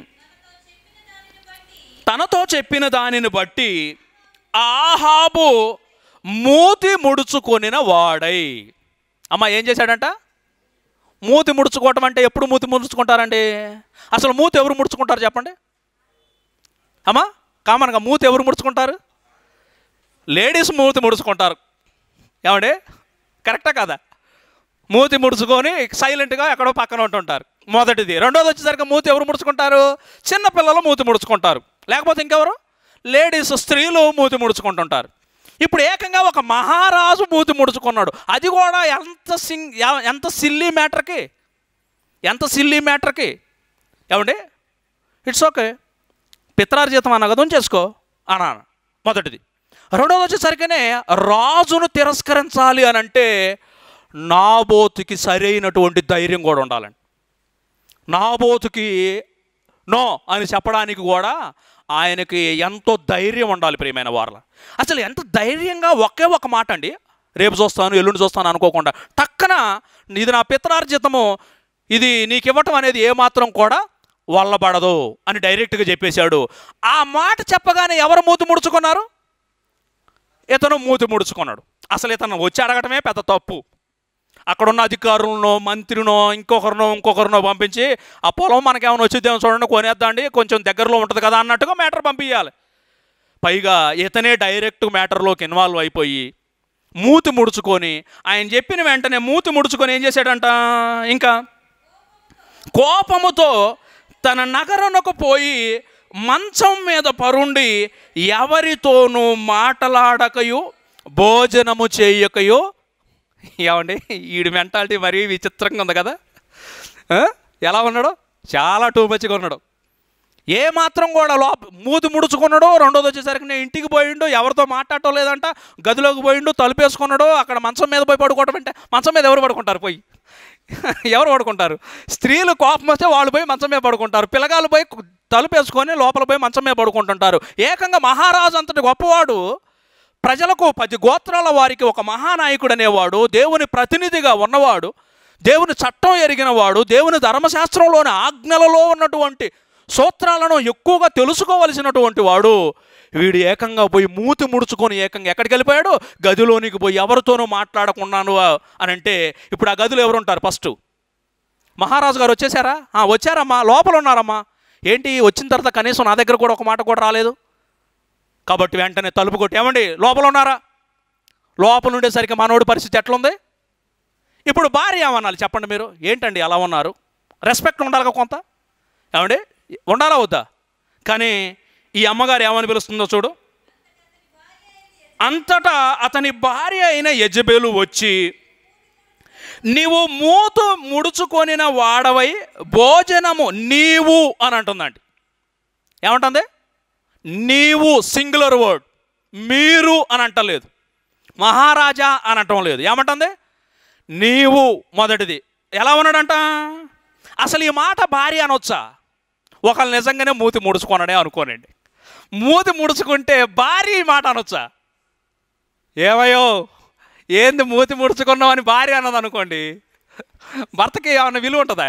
తనతో చెప్పిన దానిని బట్టి ఆహాబు మూతి ముడుచుకొనిన వాడై అమ్మ ఏం చేశాడంట మూతి ముడుచుకోవటం అంటే ఎప్పుడు మూతి ముడుచుకుంటారండి అసలు మూతి ఎవరు ముడుచుకుంటారు చెప్పండి అమ్మా కామన్గా మూతి ఎవరు ముడుచుకుంటారు లేడీస్ మూతి ముడుచుకుంటారు ఏమండి కరెక్టా కదా మూతి ముడుచుకొని సైలెంట్గా ఎక్కడో పక్కన ఉంటుంటారు మొదటిది రెండోది వచ్చేసరికి మూతి ఎవరు ముడుచుకుంటారు చిన్నపిల్లలు మూతి ముడుచుకుంటారు లేకపోతే ఇంకెవరు లేడీస్ స్త్రీలు మూతి ముడుచుకుంటుంటారు ఇప్పుడు ఏకంగా ఒక మహారాజు మూతి ముడుచుకున్నాడు అది కూడా ఎంత సింగ్ ఎ- ఎంత సిల్లీ మ్యాటర్కి ఎంత సిల్లీ మ్యాటర్కి ఏమండి ఇట్స్ ఓకే పిత్రార్జితం అన్న కదా చేసుకో అన్నాను మొదటిది రెండోది వచ్చేసరికినే రాజును తిరస్కరించాలి అని అంటే నాబోతుకి సరైనటువంటి ధైర్యం కూడా ఉండాలండి నాబోతుకి నో అని చెప్పడానికి కూడా ఆయనకి ఎంతో ధైర్యం ఉండాలి ప్రియమైన వార్ల అసలు ఎంత ధైర్యంగా ఒకే ఒక మాట అండి రేపు చూస్తాను ఎల్లుండి చూస్తాను అనుకోకుండా టక్కన ఇది నా పిత్రార్జితము ఇది నీకు ఇవ్వటం అనేది ఏమాత్రం కూడా వల్లబడదు అని డైరెక్ట్గా చెప్పేశాడు ఆ మాట చెప్పగానే ఎవరు మూతి ముడుచుకున్నారు ఇతను మూతి ముడుచుకున్నాడు అసలు ఇతను వచ్చి అడగటమే పెద్ద తప్పు అక్కడున్న అధికారులను మంత్రినో ఇంకొకరినో ఇంకొకరినో పంపించి ఆ పొలం మనకేమైనా వచ్చిద్దేమో చూడండి కొనేద్దాండి కొంచెం దగ్గరలో ఉంటుంది కదా అన్నట్టుగా మ్యాటర్ పంపించాలి పైగా ఇతనే డైరెక్ట్ మ్యాటర్లోకి ఇన్వాల్వ్ అయిపోయి మూతి ముడుచుకొని ఆయన చెప్పిన వెంటనే మూతి ముడుచుకొని ఏం చేశాడంట ఇంకా కోపముతో తన నగరమునకు పోయి మంచం మీద పరుండి ఎవరితోనూ మాటలాడకయు భోజనము చేయకయో ఏమండి ఈడి మెంటాలిటీ మరీ విచిత్రంగా ఉంది కదా ఆ? ఎలా ఉన్నాడు చాలా టూ మచ్గా ఉన్నాడు ఏ మాత్రం కూడా లోప మూతి ముడుచుకున్నాడు రెండోది వచ్చేసరికి నేను ఇంటికి పోయిండు ఎవరితో మాట్లాడటం లేదంట గదిలోకి పోయిండు తలుపేసుకున్నాడు అక్కడ మంచం మీద పోయి పడుకోవడం అంటే మంచం మీద ఎవరు పడుకుంటారు పోయి ఎవరు పడుకుంటారు స్త్రీలు కోపం వస్తే వాళ్ళు పోయి మంచం మీద పడుకుంటారు పిల్లగాళ్ళు పోయి తలుపేసుకొని లోపల పోయి మంచం మీద పడుకుంటుంటారు ఏకంగా మహారాజు అంతటి గొప్పవాడు ప్రజలకు పది గోత్రాల వారికి ఒక మహానాయకుడు అనేవాడు దేవుని ప్రతినిధిగా ఉన్నవాడు దేవుని చట్టం ఎరిగినవాడు దేవుని ధర్మశాస్త్రంలోని ఆజ్ఞలలో ఉన్నటువంటి సూత్రాలను ఎక్కువగా తెలుసుకోవలసినటువంటి వాడు వీడు ఏకంగా పోయి మూతి ముడుచుకొని ఏకంగా ఎక్కడికి వెళ్ళిపోయాడు గదిలోనికి పోయి ఎవరితోనూ మాట్లాడకున్నాను అని అంటే ఇప్పుడు ఆ గదిలో ఎవరు ఉంటారు ఫస్ట్ మహారాజు గారు వచ్చేసారా "ఆ, వచ్చారమ్మా లోపల ఉన్నారమ్మా ఏంటి వచ్చిన తర్వాత కనీసం నా దగ్గర కూడా ఒక మాట కూడా రాలేదు కాబట్టి వెంటనే తలుపు కొట్టి ఏమండి లోపల ఉన్నారా లోపల ఉండేసరికి మనోడి పరిస్థితి ఎట్లుంది ఇప్పుడు భార్య ఏమనాలి చెప్పండి మీరు ఏంటండి అలా ఉన్నారు రెస్పెక్ట్ ఉండాలిగా కొంత ఏమండి ఉండాలా వద్దా కానీ ఈ అమ్మగారు ఏమని పిలుస్తుందో చూడు అంతటా అతని భార్య అయిన యజబేలు వచ్చి నీవు మూతు ముడుచుకొనిన వాడవై భోజనము నీవు అని అంటుందండి ఏమంటుంది నీవు సింగులర్ వర్డ్ మీరు అని అంటలేదు మహారాజా అని అంటం లేదు ఏమంటుంది నీవు మొదటిది ఎలా ఉన్నాడంట అసలు ఈ మాట భార్య అనొచ్చా ఒకళ్ళు నిజంగానే మూతి ముడుచుకొనడే అనుకోనండి మూతి ముడుచుకుంటే భార్య ఈ మాట అనొచ్చా ఏమయ్యో ఏంది మూతి ముడుచుకున్నావు అని భార్య అన్నది అనుకోండి భర్తకి ఏమన్నా విలువ ఉంటుందా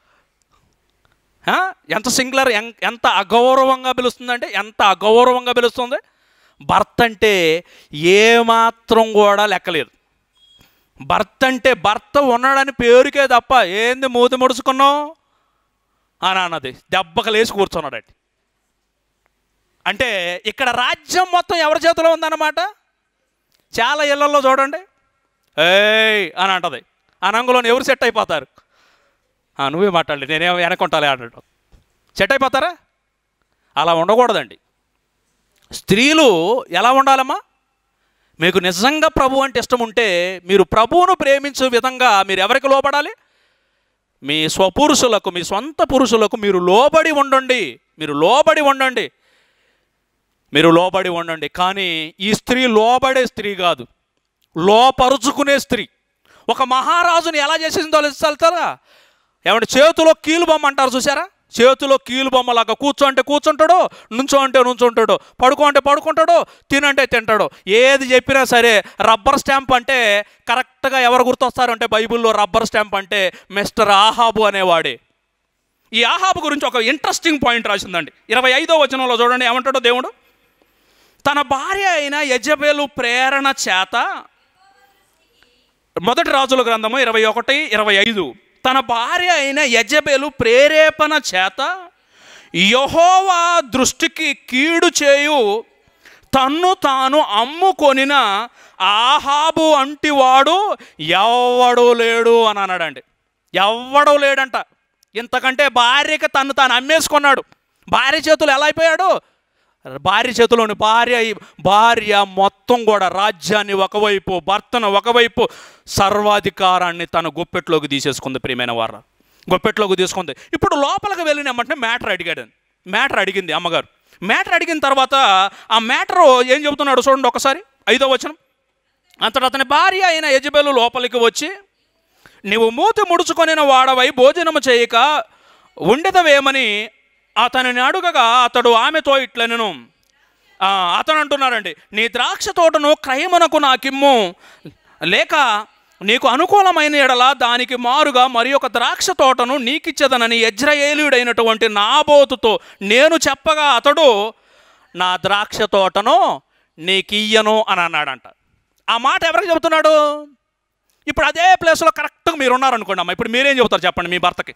ఆ? ఎంత సింగులర్ ఎం- ఎంత అగౌరవంగా పిలుస్తుందంటే ఎంత అగౌరవంగా పిలుస్తుంది భర్త అంటే ఏమాత్రం కూడా లెక్కలేదు భర్త అంటే భర్త ఉన్నాడని పేరుకే తప్ప ఏంది మూతి ముడుచుకున్నావు అని అన్నది దెబ్బకు లేచి కూర్చున్నాడండి అంటే ఇక్కడ రాజ్యం మొత్తం ఎవరి చేతిలో ఉందన్నమాట చాలా ఇళ్లలో చూడండి ఏయ్ అని అంటది అనంగులోని ఎవరు సెట్ అయిపోతారు "ఆ, నువ్వే మాట్లాడలే నేనేం వెనకుంటాలే అన్నాడు సెట్ అయిపోతారా అలా ఉండకూడదండి స్త్రీలు ఎలా ఉండాలమ్మా మీకు నిజంగా ప్రభు అంటే ఇష్టం ఉంటే మీరు ప్రభువును ప్రేమించే విధంగా మీరు ఎవరికి లోబడాలి మీ స్వపురుషులకు మీ సొంత పురుషులకు మీరు లోబడి ఉండండి మీరు లోబడి ఉండండి మీరు లోబడి ఉండండి కానీ ఈ స్త్రీ లోబడే స్త్రీ కాదు లోపరుచుకునే స్త్రీ ఒక మహారాజుని ఎలా చేసిందో తెలుస్తారా ఏమంటే చేతిలో కీలు బొమ్మ అంటారు చూసారా చేతిలో కీలు బొమ్మలాగా కూర్చో అంటే కూర్చుంటాడు నుంచో అంటే నుంచుంటాడు పడుకో అంటే పడుకుంటాడు తినంటే తింటాడు ఏది చెప్పినా సరే రబ్బర్ స్టాంప్ అంటే కరెక్ట్గా ఎవరు గుర్తొస్తారు అంటే బైబిల్లో రబ్బర్ స్టాంప్ అంటే మిస్టర్ ఆహాబు అనేవాడే ఈ ఆహాబు గురించి ఒక ఇంట్రెస్టింగ్ పాయింట్ రాసిందండి ఇరవై ఐదో వచనంలో చూడండి ఏమంటాడో దేవుడు తన భార్య అయిన యజబేలు ప్రేరణ చేత మొదటి రాజుల గ్రంథము ఇరవై ఒకటి ఇరవై ఐదు తన భార్య అయిన యజబేలు ప్రేరేపణ చేత యహోవా దృష్టికి కీడు చేయు తన్ను తాను అమ్ముకొనిన ఆహాబు అంటివాడు ఎవ్వడు లేడు అని అన్నాడండి ఎవ్వడు లేడంట ఇంతకంటే భార్యకి తను తాను అమ్మేసుకున్నాడు భార్య చేతులు ఎలా అయిపోయాడు భార్య చేతిలోని భార్య భార్య మొత్తం కూడా రాజ్యాన్ని ఒకవైపు భర్తను ఒకవైపు సర్వాధికారాన్ని తన గుప్పెట్లోకి తీసేసుకుంది ప్రియమైన వారు గుప్పెట్లోకి తీసుకుంది ఇప్పుడు లోపలికి వెళ్ళిన వెంటనే మ్యాటర్ అడిగాడు మ్యాటర్ అడిగింది అమ్మగారు మ్యాటర్ అడిగిన తర్వాత ఆ మ్యాటర్ ఏం చెబుతున్నాడు చూడండి ఒకసారి ఐదో వచనం అంతట అతని భార్య అయిన యజబెలు లోపలికి వచ్చి నీవు మూతి ముడుచుకొనిన వాడవై భోజనము చేయక ఉండేదవేమని అతనిని అడుగగా అతడు ఆమెతో ఇట్లనెను ఆ, అతను అంటున్నారండి నీ ద్రాక్ష తోటను క్రయమునకు నాకిమ్ము లేక నీకు అనుకూలమైన ఎడల దానికి మారుగా మరి ఒక ద్రాక్ష తోటను నీకిచ్చదనని యజ్రయేలుడైనటువంటి నాబోతుతో నేను చెప్పగా అతడు నా ద్రాక్ష తోటను నీకియ్యను అని అన్నాడంట ఆ మాట ఎవరికి చెబుతున్నాడు ఇప్పుడు అదే ప్లేస్లో కరెక్ట్గా మీరు ఉన్నారనుకోండి అమ్మ ఇప్పుడు మీరేం చెబుతారు చెప్పండి మీ భర్తకి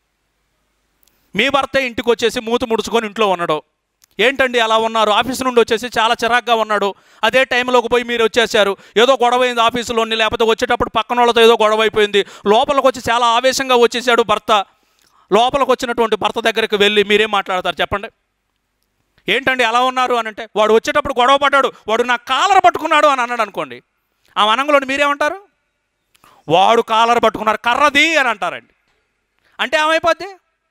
మీ భర్త ఇంటికి వచ్చేసి మూతి ముడుచుకొని ఇంట్లో ఉన్నాడు ఏంటండి అలా ఉన్నారు ఆఫీస్ నుండి వచ్చేసి చాలా చిరాగ్గా ఉన్నాడు అదే టైంలోకి పోయి మీరు వచ్చేసారు ఏదో గొడవ అయింది ఆఫీసులోని లేకపోతే వచ్చేటప్పుడు పక్కన వాళ్ళతో ఏదో గొడవ అయిపోయింది లోపలికి వచ్చి చాలా ఆవేశంగా వచ్చేసాడు భర్త లోపలికి వచ్చినటువంటి భర్త దగ్గరికి వెళ్ళి మీరేం మాట్లాడతారు చెప్పండి ఏంటండి అలా ఉన్నారు అని అంటే వాడు వచ్చేటప్పుడు గొడవ పడ్డాడు వాడు నా కాలర్ పట్టుకున్నాడు అని అన్నాడు అనుకోండి ఆ వనంలో మీరేమంటారు వాడు కాలర్ పట్టుకున్నారు కర్రది అని అంటారండి అంటే ఏమైపోద్ది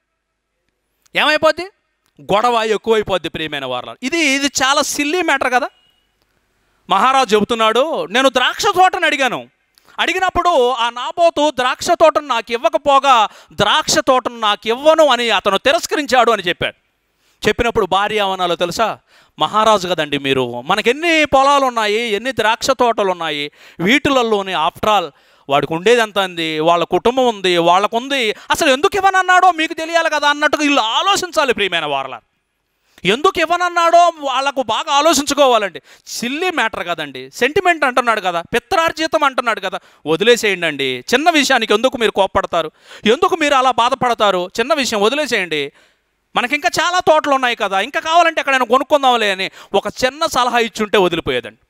ఏమైపోద్ది గొడవ ఎక్కువైపోద్ది ప్రియమైన వారు ఇది ఇది చాలా సిల్లీ మ్యాటర్ కదా మహారాజు చెబుతున్నాడు నేను ద్రాక్ష తోటను అడిగాను అడిగినప్పుడు ఆ నాబోతు ద్రాక్ష తోటను నాకు ఇవ్వకపోగా ద్రాక్ష తోటను నాకు ఇవ్వను అని అతను తిరస్కరించాడు అని చెప్పాడు చెప్పినప్పుడు భార్య ఏమనాలో తెలుసా మహారాజు కదండి మీరు మనకెన్ని పొలాలు ఉన్నాయి ఎన్ని ద్రాక్ష తోటలు ఉన్నాయి వీటిలలోని ఆఫ్టర్ ఆల్ వాడికి ఉండేది ఎంత అంది వాళ్ళ కుటుంబం ఉంది వాళ్ళకుంది అసలు ఎందుకు ఇవ్వనన్నాడో మీకు తెలియాలి కదా అన్నట్టుగా వీళ్ళు ఆలోచించాలి ప్రియమైన వారల ఎందుకు ఇవ్వనన్నాడో వాళ్ళకు బాగా ఆలోచించుకోవాలండి సిల్లీ మ్యాటర్ కదండి సెంటిమెంట్ అంటున్నాడు కదా పిత్రార్జితం అంటున్నాడు కదా వదిలేసేయండి అండి చిన్న విషయానికి ఎందుకు మీరు కోప్పడతారు ఎందుకు మీరు అలా బాధపడతారు చిన్న విషయం వదిలేసేయండి మనకి ఇంకా చాలా తోటలు ఉన్నాయి కదా ఇంకా కావాలంటే ఎక్కడైనా కొనుక్కుందాంలే అని ఒక చిన్న సలహా ఇచ్చుంటే వదిలిపోయేదండి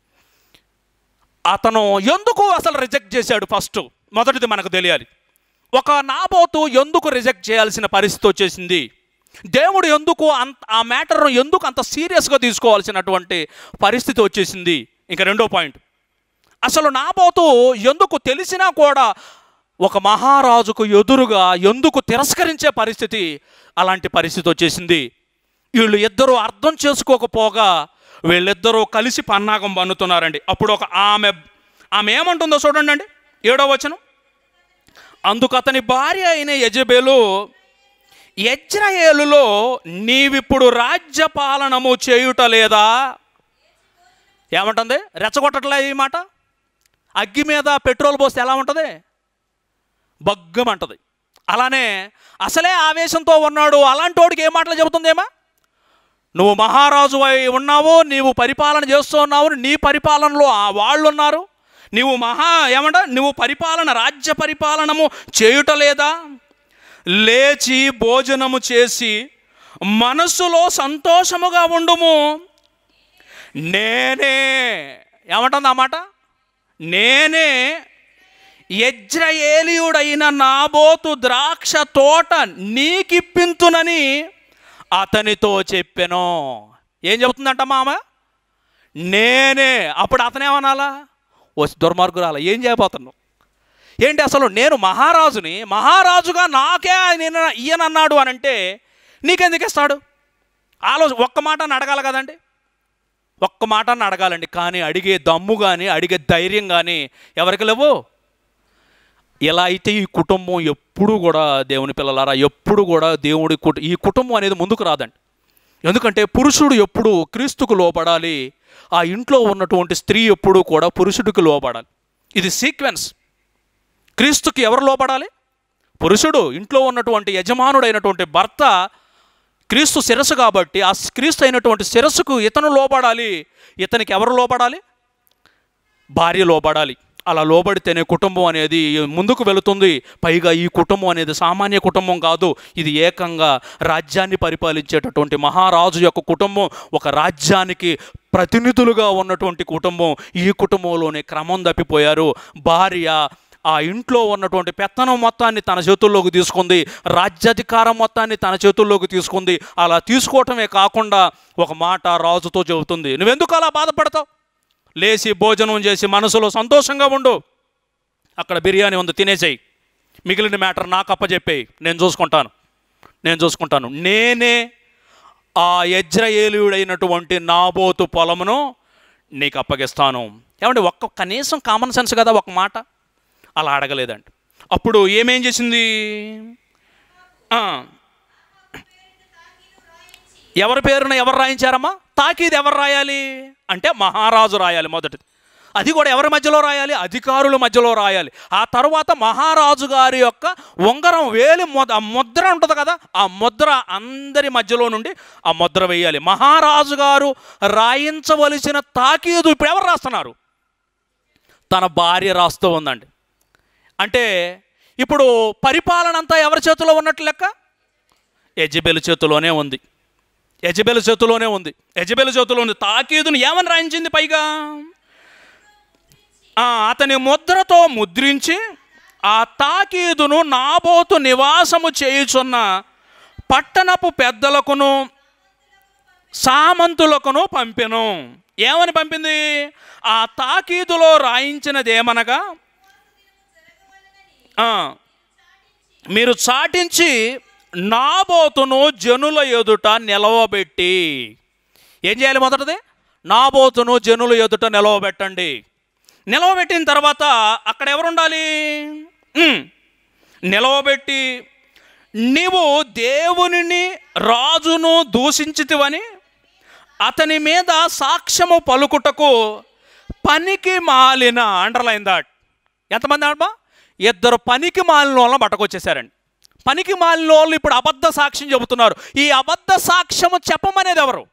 అతను ఎందుకు అసలు రిజెక్ట్ చేశాడు ఫస్ట్ మొదటిది మనకు తెలియాలి ఒక నాబోతు ఎందుకు రిజెక్ట్ చేయాల్సిన పరిస్థితి వచ్చేసింది దేవుడు ఎందుకు అంత ఆ మ్యాటర్ను ఎందుకు అంత సీరియస్గా తీసుకోవాల్సినటువంటి పరిస్థితి వచ్చేసింది ఇంకా రెండో పాయింట్ అసలు నాబోతు ఎందుకు తెలిసినా కూడా ఒక మహారాజుకు ఎదురుగా ఎందుకు తిరస్కరించే పరిస్థితి అలాంటి పరిస్థితి వచ్చేసింది వీళ్ళు ఇద్దరూ అర్థం చేసుకోకపోగా వీళ్ళిద్దరూ కలిసి పన్నాగం పన్నుతున్నారండి అప్పుడు ఒక ఆమె ఆమె ఏమంటుందో చూడండి అండి ఏడో వచనం అందుకు అతని భార్య అయిన యజబేలు యజ్రయేలులో నీవిప్పుడు రాజ్యపాలనము చేయుట లేదా ఏమంటుంది రెచ్చగొట్టట్లే ఈ మాట అగ్గి మీద పెట్రోల్ పోస్తే ఎలా ఉంటుంది బగ్గమంటది అలానే అసలే ఆవేశంతో ఉన్నాడు అలాంటి వాడికి ఏ మాటలు చెబుతుందేమా నువ్వు మహారాజు అయి ఉన్నావు నీవు పరిపాలన చేస్తూ ఉన్నావు నీ పరిపాలనలో ఆ వాళ్ళు ఉన్నారు నీవు మహా ఏమంట నువ్వు పరిపాలన రాజ్య పరిపాలనము చేయుట లేదా లేచి భోజనము చేసి మనస్సులో సంతోషముగా ఉండుము నేనే ఏమంటుంది ఆ మాట నేనే యజ్రయేలియుడైన నాబోతు ద్రాక్ష తోట నీకిప్పింతునని అతనితో చెప్పెను ఏం చెబుతుందంట మామ నేనే అప్పుడు అతనేమనాలా వచ్చి దుర్మార్గురాల ఏం చేయబోతున్నావు ఏంటి అసలు నేను మహారాజుని మహారాజుగా నాకే ఆయన ఈయనన్నాడు అని అంటే నీకెందుకు ఇస్తాడు ఆలోచన ఒక్క మాట అని అడగాలి కదండి ఒక్క మాట అని అడగాలండి కానీ అడిగే దమ్ము కానీ అడిగే ధైర్యం కానీ ఎవరికి లేవు ఎలా అయితే ఈ కుటుంబం ఎప్పుడు కూడా దేవుని పిల్లలారా ఎప్పుడు కూడా దేవుడి కుట ఈ కుటుంబం అనేది ముందుకు రాదండి ఎందుకంటే పురుషుడు ఎప్పుడు క్రీస్తుకు లోపడాలి ఆ ఇంట్లో ఉన్నటువంటి స్త్రీ ఎప్పుడు కూడా పురుషుడికి లోపడాలి ఇది సీక్వెన్స్ క్రీస్తుకి ఎవరు లోపడాలి పురుషుడు ఇంట్లో ఉన్నటువంటి యజమానుడైనటువంటి భర్త క్రీస్తు శిరస్సు కాబట్టి ఆ క్రీస్తు అయినటువంటి శిరస్సుకు ఇతను లోపడాలి ఇతనికి ఎవరు లోపడాలి భార్య లోబడాలి అలా లోబడితేనే కుటుంబం అనేది ముందుకు వెళుతుంది పైగా ఈ కుటుంబం అనేది సామాన్య కుటుంబం కాదు ఇది ఏకంగా రాజ్యాన్ని పరిపాలించేటటువంటి మహారాజు యొక్క కుటుంబం ఒక రాజ్యానికి ప్రతినిధులుగా ఉన్నటువంటి కుటుంబం ఈ కుటుంబంలోనే క్రమం తప్పిపోయారు భార్య ఆ ఇంట్లో ఉన్నటువంటి పెత్తనం మొత్తాన్ని తన చేతుల్లోకి తీసుకుంది రాజ్యాధికారం మొత్తాన్ని తన చేతుల్లోకి తీసుకుంది అలా తీసుకోవటమే కాకుండా ఒక మాట రాజుతో చెబుతుంది నువ్వెందుకు అలా బాధపడతావు లేచి భోజనం చేసి మనసులో సంతోషంగా ఉండు అక్కడ బిర్యానీ ఉంది తినేసేయి మిగిలిన మ్యాటర్ నాకు అప్పచెప్పేయి నేను చూసుకుంటాను నేను చూసుకుంటాను నేనే ఆ యజ్రయేలుడైనటువంటి నాబోతు పొలమును నీకు అప్పగిస్తాను ఏమంటే ఒక్క కనీసం కామన్ సెన్స్ కదా ఒక మాట అలా అడగలేదండి అప్పుడు ఏమేం చేసింది ఆ, ఎవరి పేరున ఎవరు రాయించారమ్మా తాకీది ఎవరు రాయాలి అంటే మహారాజు రాయాలి మొదటిది అది కూడా ఎవరి మధ్యలో రాయాలి అధికారుల మధ్యలో రాయాలి ఆ తర్వాత మహారాజు గారి యొక్క ఉంగరం వేలి మొద ఆ ముద్ర ఉంటుంది కదా ఆ ముద్ర అందరి మధ్యలో నుండి ఆ ముద్ర వేయాలి మహారాజు గారు రాయించవలసిన తాకీదు ఇప్పుడు ఎవరు రాస్తున్నారు తన భార్య రాస్తూ ఉందండి అంటే ఇప్పుడు పరిపాలన అంతా ఎవరి చేతిలో ఉన్నట్లు లెక్క యజబెల్ చేతిలోనే ఉంది యజబెల్ చేతిలోనే ఉంది యజబెల్ చేతిలో ఉంది తాకీదుని ఏమని రాయించింది పైగా ఆ, అతని ముద్రతో ముద్రించి ఆ తాకీదును నాబోతు నివాసము చేయుచున్న పట్టణపు పెద్దలకును సామంతులకును పంపెను ఏమని పంపింది ఆ తాకీదులో రాయించినది ఏమనగా ఆ, మీరు చాటించి నాబోతును జనుల ఎదుట నిలవబెట్టి ఏం చేయాలి మొదటిది నాబోతును జనుల ఎదుట నిలవబెట్టండి నిలవబెట్టిన తర్వాత అక్కడ ఎవరు ఉండాలి ఉమ్, నిలవబెట్టి నీవు దేవునిని రాజును దూషించితివని అతని మీద సాక్ష్యము పలుకుటకు పనికి మాలిన అండర్లైన్ దాట్ ఎంతమంది అబ్బా ఇద్దరు పనికి మాలిన వాళ్ళని పట్టుకొచ్చేసారండి పనికి మాలిన వాళ్ళు ఇప్పుడు అబద్ధ సాక్ష్యం చెబుతున్నారు ఈ అబద్ధ సాక్ష్యము చెప్పమనేది ఎవరు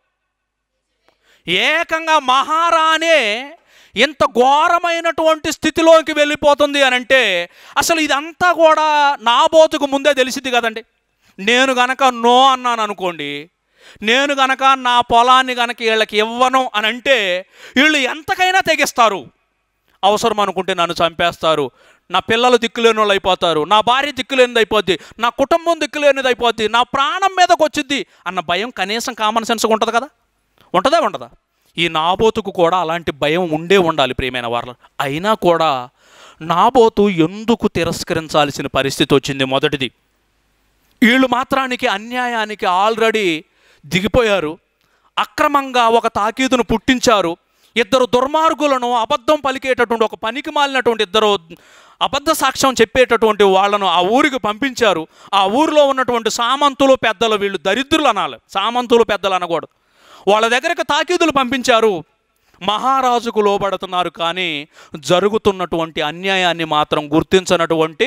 ఏకంగా మహారాణే ఇంత ఘోరమైనటువంటి స్థితిలోకి వెళ్ళిపోతుంది అని అంటే అసలు ఇదంతా కూడా నాబోతుకు ముందే తెలిసింది కదండి నేను గనక నో అన్నాను అనుకోండి నేను గనక నా పొలాన్ని గనక వీళ్ళకి ఇవ్వను అని అంటే వీళ్ళు ఎంతకైనా తెగిస్తారు అవసరం అనుకుంటే నన్ను చంపేస్తారు నా పిల్లలు దిక్కులేని వాళ్ళు అయిపోతారు నా భార్య దిక్కులేనిది అయిపోద్ది నా కుటుంబం దిక్కులేనిది అయిపోద్ది నా ప్రాణం మీదకి వచ్చింది అన్న భయం కనీసం కామన్ సెన్స్గా ఉంటుంది కదా ఉంటుందా ఉండదా ఈ నాబోతుకు కూడా అలాంటి భయం ఉండే ఉండాలి ప్రియమైన వారు అయినా కూడా నాబోతు ఎందుకు తిరస్కరించాల్సిన పరిస్థితి వచ్చింది మొదటిది వీళ్ళు మాత్రానికి అన్యాయానికి ఆల్రెడీ దిగిపోయారు అక్రమంగా ఒక తాకీదును పుట్టించారు ఇద్దరు దుర్మార్గులను అబద్ధం పలికేటటువంటి ఒక పనికి మాలినటువంటి ఇద్దరు అబద్ధ సాక్ష్యం చెప్పేటటువంటి వాళ్ళను ఆ ఊరికి పంపించారు ఆ ఊరిలో ఉన్నటువంటి సామంతులు పెద్దలు వీళ్ళు దరిద్రులు అనాలి సామంతులు పెద్దలు అనకూడదు వాళ్ళ దగ్గరకు తాకీదులు పంపించారు మహారాజుకు లోబడుతున్నారు కానీ జరుగుతున్నటువంటి అన్యాయాన్ని మాత్రం గుర్తించనటువంటి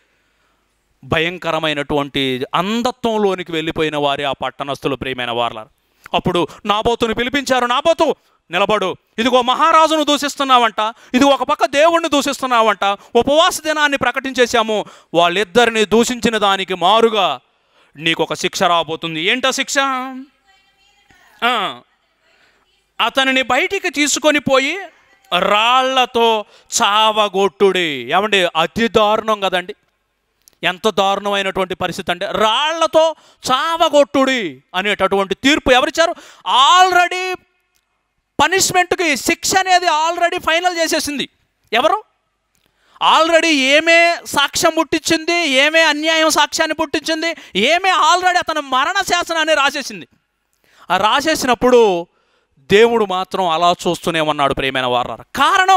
భయంకరమైనటువంటి అంధత్వంలోనికి వెళ్ళిపోయిన వారి ఆ పట్టణస్థులు ప్రియమైన వార్ల అప్పుడు నాబోతుని పిలిపించారు నాబోతు నిలబడు ఇదిగో మహారాజును దూషిస్తున్నావంట ఇది ఒక పక్క దేవుణ్ణి దూషిస్తున్నావంట ఉపవాస దినాన్ని ప్రకటించేశాము వాళ్ళిద్దరిని దూషించిన దానికి మారుగా నీకు ఒక శిక్ష రాబోతుంది ఏంటా శిక్ష ఆ, అతనిని బయటికి తీసుకొని పోయి రాళ్లతో చావగొట్టుడి ఏమండి అతి దారుణం కదండి ఎంత దారుణమైనటువంటి పరిస్థితి అంటే రాళ్లతో చావగొట్టుడి అనేటటువంటి తీర్పు ఎవరిచ్చారు ఆల్రెడీ పనిష్మెంట్కి శిక్ష అనేది ఆల్రెడీ ఫైనల్ చేసేసింది ఎవరు ఆల్రెడీ ఏమే సాక్ష్యం పుట్టించింది ఏమే అన్యాయం సాక్ష్యాన్ని పుట్టించింది ఏమే ఆల్రెడీ అతను మరణ శాసనాన్ని రాసేసింది ఆ రాసేసినప్పుడు దేవుడు మాత్రం అలా చూస్తూనే ఉన్నాడు ప్రేమైన వారు కారణం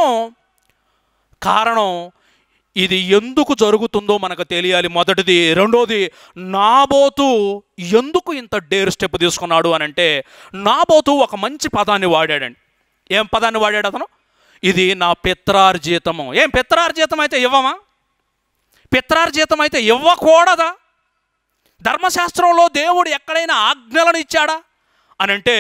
కారణం ఇది ఎందుకు జరుగుతుందో మనకు తెలియాలి మొదటిది రెండోది నాబోతు ఎందుకు ఇంత డేర్ స్టెప్ తీసుకున్నాడు అని అంటే నాబోతు ఒక మంచి పదాన్ని వాడాడండి ఏం పదాన్ని వాడాడు అతను ఇది నా పిత్రార్జితము ఏం పిత్రార్జితం అయితే ఇవ్వమా పిత్రార్జితం అయితే ఇవ్వకూడదా ధర్మశాస్త్రంలో దేవుడు ఎక్కడైనా ఆజ్ఞలను ఇచ్చాడా అని అంటే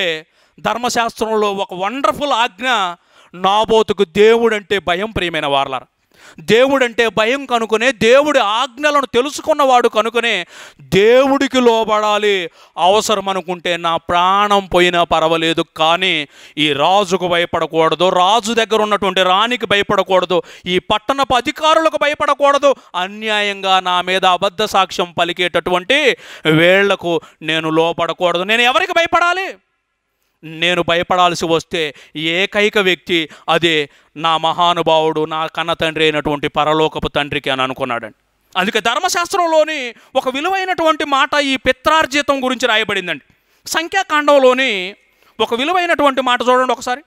ధర్మశాస్త్రంలో ఒక వండర్ఫుల్ ఆజ్ఞ నాబోతుకు దేవుడు అంటే భయం ప్రియమైన వారలారా దేవుడంటే భయం కనుకునే దేవుడి ఆజ్ఞలను తెలుసుకున్నవాడు కనుకునే దేవుడికి లోబడాలి అవసరం అనుకుంటే నా ప్రాణం పోయినా పర్వాలేదు కానీ ఈ రాజుకు భయపడకూడదు రాజు దగ్గర ఉన్నటువంటి రాణికి భయపడకూడదు ఈ పట్టణపు అధికారులకు భయపడకూడదు అన్యాయంగా నా మీద అబద్ధ సాక్ష్యం పలికేటటువంటి వేళ్లకు నేను లోపడకూడదు నేను ఎవరికి భయపడాలి నేను భయపడాల్సి వస్తే ఏకైక వ్యక్తి అదే నా మహానుభావుడు నా కన్న తండ్రి అయినటువంటి పరలోకపు తండ్రికి అని అనుకున్నాడండి అందుకే ధర్మశాస్త్రంలోని ఒక విలువైనటువంటి మాట ఈ పిత్రార్జితం గురించి రాయబడిందండి సంఖ్యాకాండంలోని ఒక విలువైనటువంటి మాట చూడండి ఒకసారి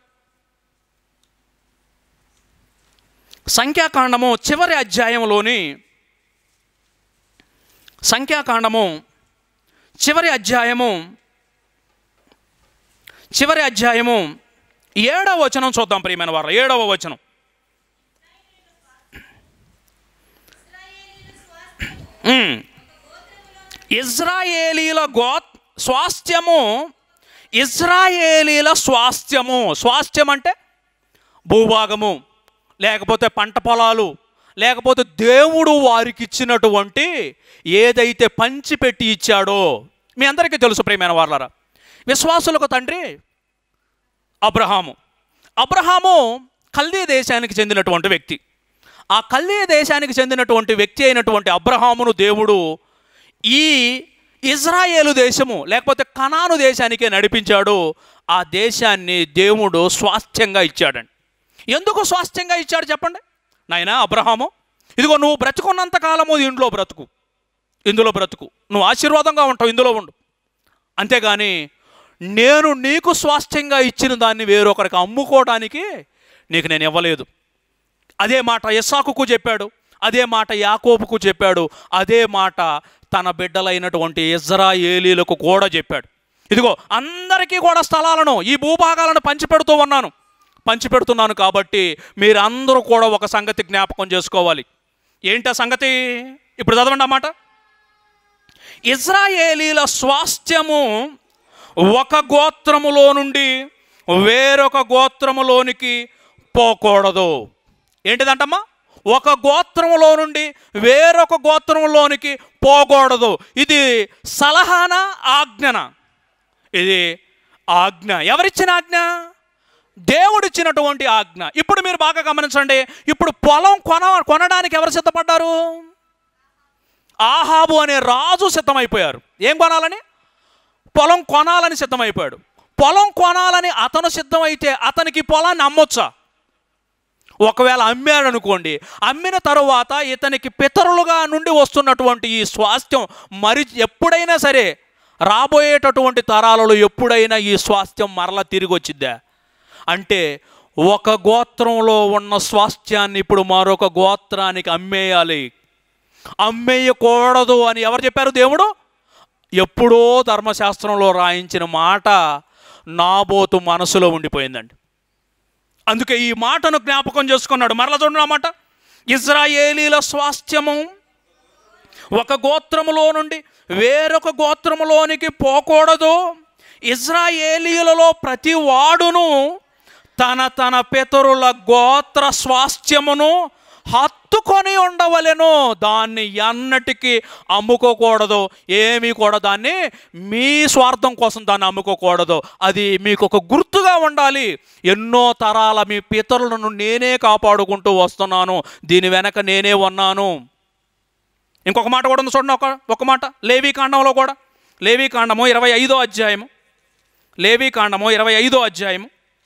సంఖ్యాకాండము చివరి అధ్యాయంలోని సంఖ్యాకాండము చివరి అధ్యాయము చివరి అధ్యాయము ఏడవ వచనం చూద్దాం ప్రియమైన వారు ఏడవ వచనం ఉమ్. ఇజ్రాయేలీల గో స్వాస్థ్యము ఇజ్రాయేలీల స్వాస్థ్యము స్వాస్థ్యం అంటే భూభాగము లేకపోతే పంట పొలాలు లేకపోతే దేవుడు వారికి ఇచ్చినటువంటి ఏదైతే పంచిపెట్టి ఇచ్చాడో మీ అందరికీ తెలుసు ప్రియమైన వాళ్ళరా విశ్వాసులకు తండ్రి అబ్రహాము అబ్రహాము కల్దీ దేశానికి చెందినటువంటి వ్యక్తి ఆ కల్దీ దేశానికి చెందినటువంటి వ్యక్తి అయినటువంటి అబ్రహామును దేవుడు ఈ ఇజ్రాయేలు దేశము లేకపోతే కనాను దేశానికే నడిపించాడు ఆ దేశాన్ని దేవుడు స్వాస్థ్యంగా ఇచ్చాడండి ఎందుకు స్వాస్థ్యంగా ఇచ్చాడు చెప్పండి నాయనా అబ్రహాము ఇదిగో నువ్వు బ్రతుకున్నంత కాలము ఇంట్లో బ్రతుకు ఇందులో బ్రతుకు నువ్వు ఆశీర్వాదంగా ఉంటావు ఇందులో ఉండు అంతేగాని నేను నీకు స్వాస్థ్యంగా ఇచ్చిన దాన్ని వేరొకరికి అమ్ముకోవడానికి నీకు నేను ఇవ్వలేదు అదే మాట ఇస్సాకుకు చెప్పాడు అదే మాట యాకోబుకు చెప్పాడు అదే మాట తన బిడ్డలైనటువంటి ఇజ్రాయేలీలకు కూడా చెప్పాడు ఇదిగో అందరికీ కూడా స్థలాలను ఈ భూభాగాలను పంచిపెడుతూ ఉన్నాను పంచిపెడుతున్నాను కాబట్టి మీరందరూ కూడా ఒక సంగతి జ్ఞాపకం చేసుకోవాలి ఏంటా సంగతి ఇప్పుడు చదవండి అన్నమాట ఇజ్రాయేలీల స్వాస్థ్యము ఒక గోత్రములో నుండి వేరొక గోత్రములోనికి పోకూడదు ఏంటిదంటమ్మా ఒక గోత్రములో నుండి వేరొక గోత్రములోనికి పోకూడదు ఇది సలహాన ఆజ్ఞన ఇది ఆజ్ఞ ఎవరిచ్చిన ఆజ్ఞ దేవుడిచ్చినటువంటి ఆజ్ఞ ఇప్పుడు మీరు బాగా గమనించండి ఇప్పుడు పొలం కొన కొనడానికి ఎవరు సిద్ధపడ్డారు ఆహాబు అనే రాజు సిద్ధమైపోయారు ఏం కొనాలని పొలం కొనాలని సిద్ధమైపోయాడు పొలం కొనాలని అతను సిద్ధమైతే అతనికి పొలాన్ని అమ్మొచ్చా ఒకవేళ అమ్మాడు అనుకోండి అమ్మిన తరువాత ఇతనికి పితరులుగా నుండి వస్తున్నటువంటి ఈ స్వాస్థ్యం మరి ఎప్పుడైనా సరే రాబోయేటటువంటి తరాలలో ఎప్పుడైనా ఈ స్వాస్థ్యం మరలా తిరిగి వచ్చిద్దా అంటే ఒక గోత్రంలో ఉన్న స్వాస్థ్యాన్ని ఇప్పుడు మరొక గోత్రానికి అమ్మేయాలి అమ్మేయకూడదు అని ఎవరు చెప్పారు దేవుడు ఎప్పుడో ధర్మశాస్త్రంలో రాయించిన మాట నాబోతు మనసులో ఉండిపోయిందండి అందుకే ఈ మాటను జ్ఞాపకం చేసుకున్నాడు మరల చూడండి ఆ మాట ఇజ్రాయేలీల స్వాస్థ్యము ఒక గోత్రములో నుండి వేరొక గోత్రములోనికి పోకూడదు ఇజ్రాయేలీలలో ప్రతి వాడును తన తన పితరుల గోత్ర స్వాస్థ్యమును హత్తుకొని ఉండవలెను దాన్ని ఎన్నటికీ అమ్ముకోకూడదు ఏమీ కూడా దాన్ని మీ స్వార్థం కోసం దాన్ని అమ్ముకోకూడదు అది మీకు ఒక గుర్తుగా ఉండాలి ఎన్నో తరాల మీ పితరులను నేనే కాపాడుకుంటూ వస్తున్నాను దీని వెనక నేనే ఉన్నాను ఇంకొక మాట కూడా ఉంది చూడండి ఒక ఒక మాట లేవీ కాండంలో కూడా లేవీ కాండము ఇరవై ఐదో అధ్యాయము లేవీ కాండము ఇరవై ఐదో అధ్యాయము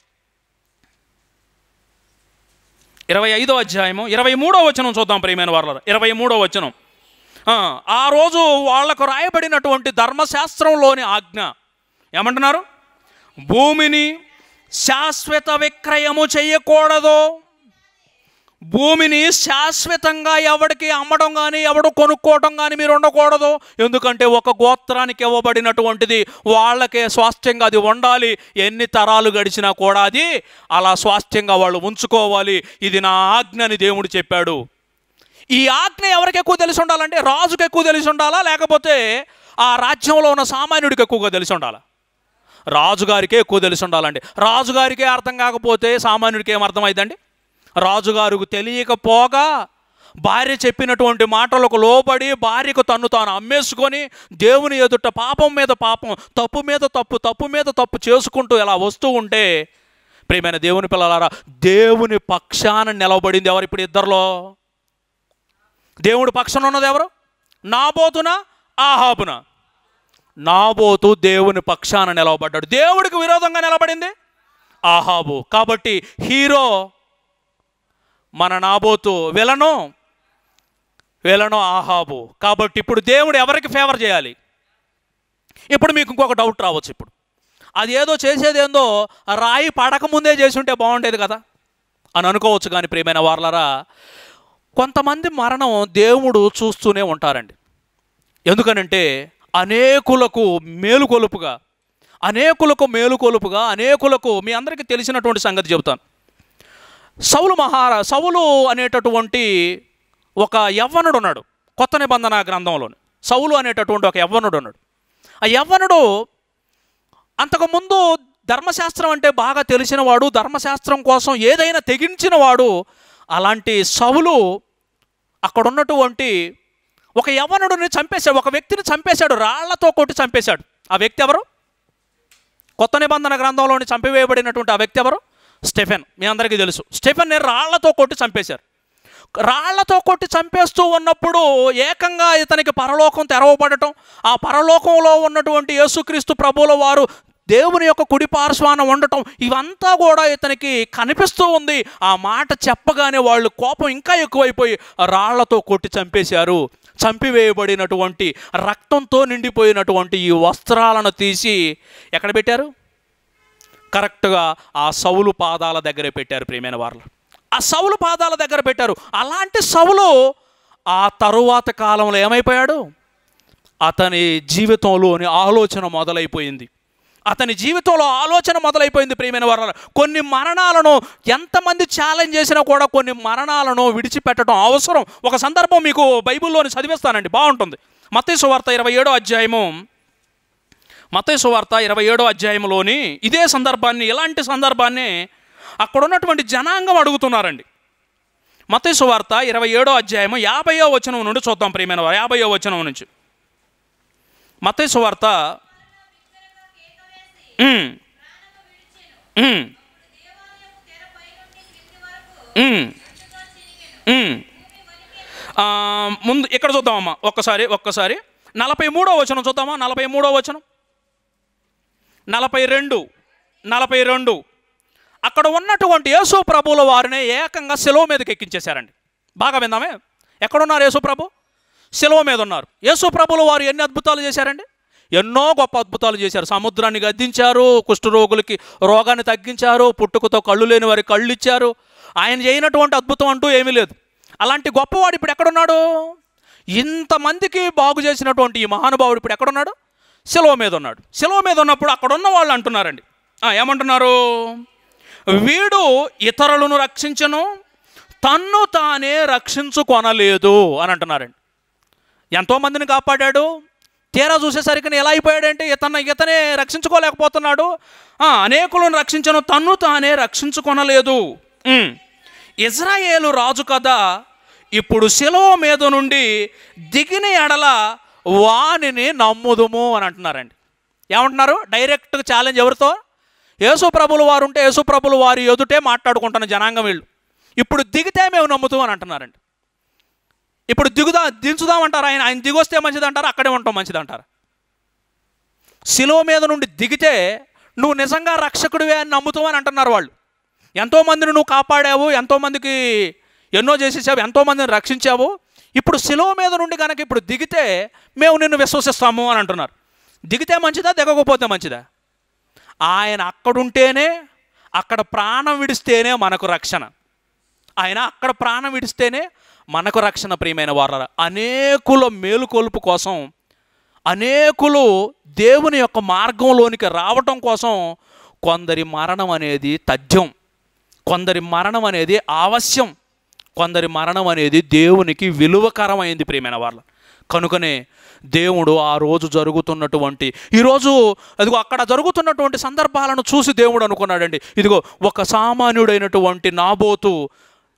ఇరవై ఐదో అధ్యాయము ఇరవై మూడో వచనం చూద్దాం ప్రియమైన వాళ్ళ ఇరవై మూడో వచనం ఆ, ఆ రోజు వాళ్లకు రాయబడినటువంటి ధర్మశాస్త్రంలోని ఆజ్ఞ ఏమంటున్నారు భూమిని శాశ్వత విక్రయము చేయకూడదు భూమిని శాశ్వతంగా ఎవడికి అమ్మడం కానీ ఎవడు కొనుక్కోవడం కానీ మీరు ఉండకూడదు ఎందుకంటే ఒక గోత్రానికి ఇవ్వబడినటువంటిది వాళ్ళకే స్వాస్థ్యంగా అది ఉండాలి ఎన్ని తరాలు గడిచినా కూడా అది అలా స్వాస్థ్యంగా వాళ్ళు ఉంచుకోవాలి ఇది నా ఆజ్ఞ అని దేవుడు చెప్పాడు ఈ ఆజ్ఞ ఎవరికి ఎక్కువ తెలిసి ఉండాలంటే రాజుకి ఎక్కువ తెలిసి ఉండాలా లేకపోతే ఆ రాజ్యంలో ఉన్న సామాన్యుడికి ఎక్కువగా తెలిసి ఉండాలా రాజుగారికే ఎక్కువ తెలిసి ఉండాలండి రాజుగారికే అర్థం కాకపోతే సామాన్యుడికి ఏం అర్థమైందండి రాజుగారికి తెలియకపోగా భార్య చెప్పినటువంటి మాటలకు లోబడి భార్యకు తన్ను తాను అమ్మేసుకొని దేవుని ఎదుట పాపం మీద పాపం తప్పు మీద తప్పు తప్పు మీద తప్పు చేసుకుంటూ ఇలా వస్తూ ఉంటే ప్రియమైన దేవుని పిల్లలారా దేవుని పక్షాన నిలబడింది ఎవరు ఇప్పుడు ఇద్దరిలో దేవుడి పక్షాన ఉన్నది ఎవరు నాబోతునా ఆహాబునా నాబోతు దేవుని పక్షాన నిలవబడ్డాడు దేవుడికి విరోధంగా నిలబడింది ఆహాబు కాబట్టి హీరో మన నాబోతు విలను విలను ఆహాబు కాబట్టి ఇప్పుడు దేవుడు ఎవరికి ఫేవర్ చేయాలి ఇప్పుడు మీకు ఇంకొక డౌట్ రావచ్చు ఇప్పుడు అది ఏదో చేసేది ఏందో రాయి పడకముందే చేసి ఉంటే బాగుండేది కదా అని అనుకోవచ్చు కానీ ప్రియమైన వార్లరా కొంతమంది మరణం దేవుడు చూస్తూనే ఉంటారండి ఎందుకనంటే అనేకులకు మేలుకొలుపుగా అనేకులకు మేలుకొలుపుగా అనేకులకు మీ అందరికీ తెలిసినటువంటి సంగతి చెబుతాను సౌలు మహారా సౌలు అనేటటువంటి ఒక యవ్వనుడు ఉన్నాడు కొత్త నిబంధన గ్రంథంలోని సౌలు అనేటటువంటి ఒక యవ్వనుడు ఉన్నాడు ఆ యవ్వనుడు అంతకుముందు ధర్మశాస్త్రం అంటే బాగా తెలిసినవాడు ధర్మశాస్త్రం కోసం ఏదైనా తెగించిన వాడు అలాంటి సౌలు అక్కడ ఉన్నటువంటి ఒక యవ్వనుడిని చంపేశాడు ఒక వ్యక్తిని చంపేశాడు రాళ్లతో కొట్టి చంపేశాడు ఆ వ్యక్తి ఎవరు కొత్త నిబంధన గ్రంథంలోని చంపివేయబడినటువంటి ఆ వ్యక్తి ఎవరు స్టెఫెన్ మీ అందరికీ తెలుసు స్టెఫెన్ని రాళ్లతో కొట్టి చంపేశారు రాళ్లతో కొట్టి చంపేస్తూ ఉన్నప్పుడు ఏకంగా ఇతనికి పరలోకం తెరవబడటం ఆ పరలోకంలో ఉన్నటువంటి యేసుక్రీస్తు ప్రభువుల వారు దేవుని యొక్క కుడి పార్శ్వాన ఉండటం ఇవంతా కూడా ఇతనికి కనిపిస్తూ ఉంది ఆ మాట చెప్పగానే వాళ్ళు కోపం ఇంకా ఎక్కువైపోయి రాళ్లతో కొట్టి చంపేశారు చంపివేయబడినటువంటి రక్తంతో నిండిపోయినటువంటి ఈ వస్త్రాలను తీసి ఎక్కడ పెట్టారు కరెక్ట్గా ఆ సౌలు పాదాల దగ్గరే పెట్టారు ప్రియమైన వారు ఆ సౌలు పాదాల దగ్గర పెట్టారు అలాంటి సౌలు ఆ తరువాత కాలంలో ఏమైపోయాడు అతని జీవితంలోని ఆలోచన మొదలైపోయింది అతని జీవితంలో ఆలోచన మొదలైపోయింది ప్రియమైన వారు కొన్ని మరణాలను ఎంతమంది ఛాలెంజ్ చేసినా కూడా కొన్ని మరణాలను విడిచిపెట్టడం అవసరం ఒక సందర్భం మీకు బైబిల్లోని చదివిస్తానండి బాగుంటుంది మత్తయి వార్త ఇరవై ఏడో అధ్యాయము మత్తయి వార్త ఇరవై ఏడో అధ్యాయంలోని ఇదే సందర్భాన్ని ఇలాంటి సందర్భాన్ని అక్కడ ఉన్నటువంటి జనాంగం అడుగుతున్నారండి మత్తయి వార్త ఇరవై ఏడో అధ్యాయము యాభయో వచనం నుండి చూద్దాం ప్రియమైన వారు యాభయో వచనం నుంచి మత్తయి వార్త ఉమ్, ఉమ్, ఉమ్, ఉమ్. ఆ, ముందు ఇక్కడ చూద్దామమ్మా ఒక్కసారి ఒక్కసారి నలభై మూడో వచనం చూద్దామా నలభై మూడో వచనం నలభై రెండు నలభై రెండు అక్కడ ఉన్నటువంటి యేసు ప్రభువుల వారిని ఏకంగా శిలువ మీదకి ఎక్కించేశారండి బాగా విందామే ఎక్కడున్నారు యేసు ప్రభు శిలువ మీద ఉన్నారు యేసు ప్రభుల వారు ఎన్ని అద్భుతాలు చేశారండి ఎన్నో గొప్ప అద్భుతాలు చేశారు సముద్రాన్ని గద్దించారు కుష్ఠరోగులకి రోగాన్ని తగ్గించారు పుట్టుకతో కళ్ళు లేని వారికి కళ్ళు ఇచ్చారు ఆయన చేయనటువంటి అద్భుతం అంటూ ఏమీ లేదు అలాంటి గొప్పవాడు ఇప్పుడు ఎక్కడున్నాడు ఇంతమందికి బాగు చేసినటువంటి ఈ మహానుభావుడు ఇప్పుడు ఎక్కడున్నాడు శిలువ మీద ఉన్నాడు శిలువ మీద ఉన్నప్పుడు అక్కడ ఉన్న వాళ్ళు అంటున్నారండి ఆ, ఏమంటున్నారు వీడు ఇతరులను రక్షించను తన్ను తానే రక్షించుకొనలేదు అని అంటున్నారండి ఎంతోమందిని కాపాడాడు తీరా చూసేసరికి ఎలా అయిపోయాడంటే ఇతను ఇతనే రక్షించుకోలేకపోతున్నాడు ఆ, అనేకులను రక్షించను తన్ను తానే రక్షించుకొనలేదు ఉమ్. ఇజ్రాయేలు రాజు కదా ఇప్పుడు శిలువ మీద నుండి దిగిన ఎడల వానిని నమ్ముదుము అని అంటున్నారండి ఏమంటున్నారు డైరెక్ట్ ఛాలెంజ్ ఎవరితో యేసు ప్రభులు వారు ఉంటే యేసు ప్రభులు వారి ఎదుటే మాట్లాడుకుంటున్న జనాంగం వీళ్ళు ఇప్పుడు దిగితే మేము నమ్ముతాం అని అంటున్నారండి ఇప్పుడు దిగుదా దించుదామంటారు ఆయన ఆయన దిగొస్తే మంచిది అంటారు అక్కడే ఉంటాం మంచిది అంటారు శిలువ మీద నుండి దిగితే నువ్వు నిజంగా రక్షకుడివే అని నమ్ముతావు అని అంటున్నారు వాళ్ళు ఎంతోమందిని నువ్వు కాపాడావు ఎంతోమందికి ఎన్నో చేసేసావు ఎంతోమందిని రక్షించావు ఇప్పుడు శిలువ మీద నుండి కనుక ఇప్పుడు దిగితే మేము నిన్ను విశ్వసిస్తాము అని అంటున్నారు దిగితే మంచిదా దిగకపోతే మంచిదా ఆయన అక్కడుంటేనే అక్కడ ప్రాణం విడిస్తేనే మనకు రక్షణ ఆయన అక్కడ ప్రాణం విడిస్తేనే మనకు రక్షణ ప్రియమైన వారు అనేకుల మేలుకొలుపు కోసం అనేకులు దేవుని యొక్క మార్గంలోనికి రావటం కోసం కొందరి మరణం అనేది తథ్యం కొందరి మరణం అనేది ఆవశ్యం కొందరి మరణం అనేది దేవునికి విలువకరమైంది ప్రియమైన వాళ్ళ కనుకనే దేవుడు ఆ రోజు జరుగుతున్నటువంటి ఈరోజు అదిగో అక్కడ జరుగుతున్నటువంటి సందర్భాలను చూసి దేవుడు అనుకున్నాడండి ఇదిగో ఒక సామాన్యుడైనటువంటి నాబోతు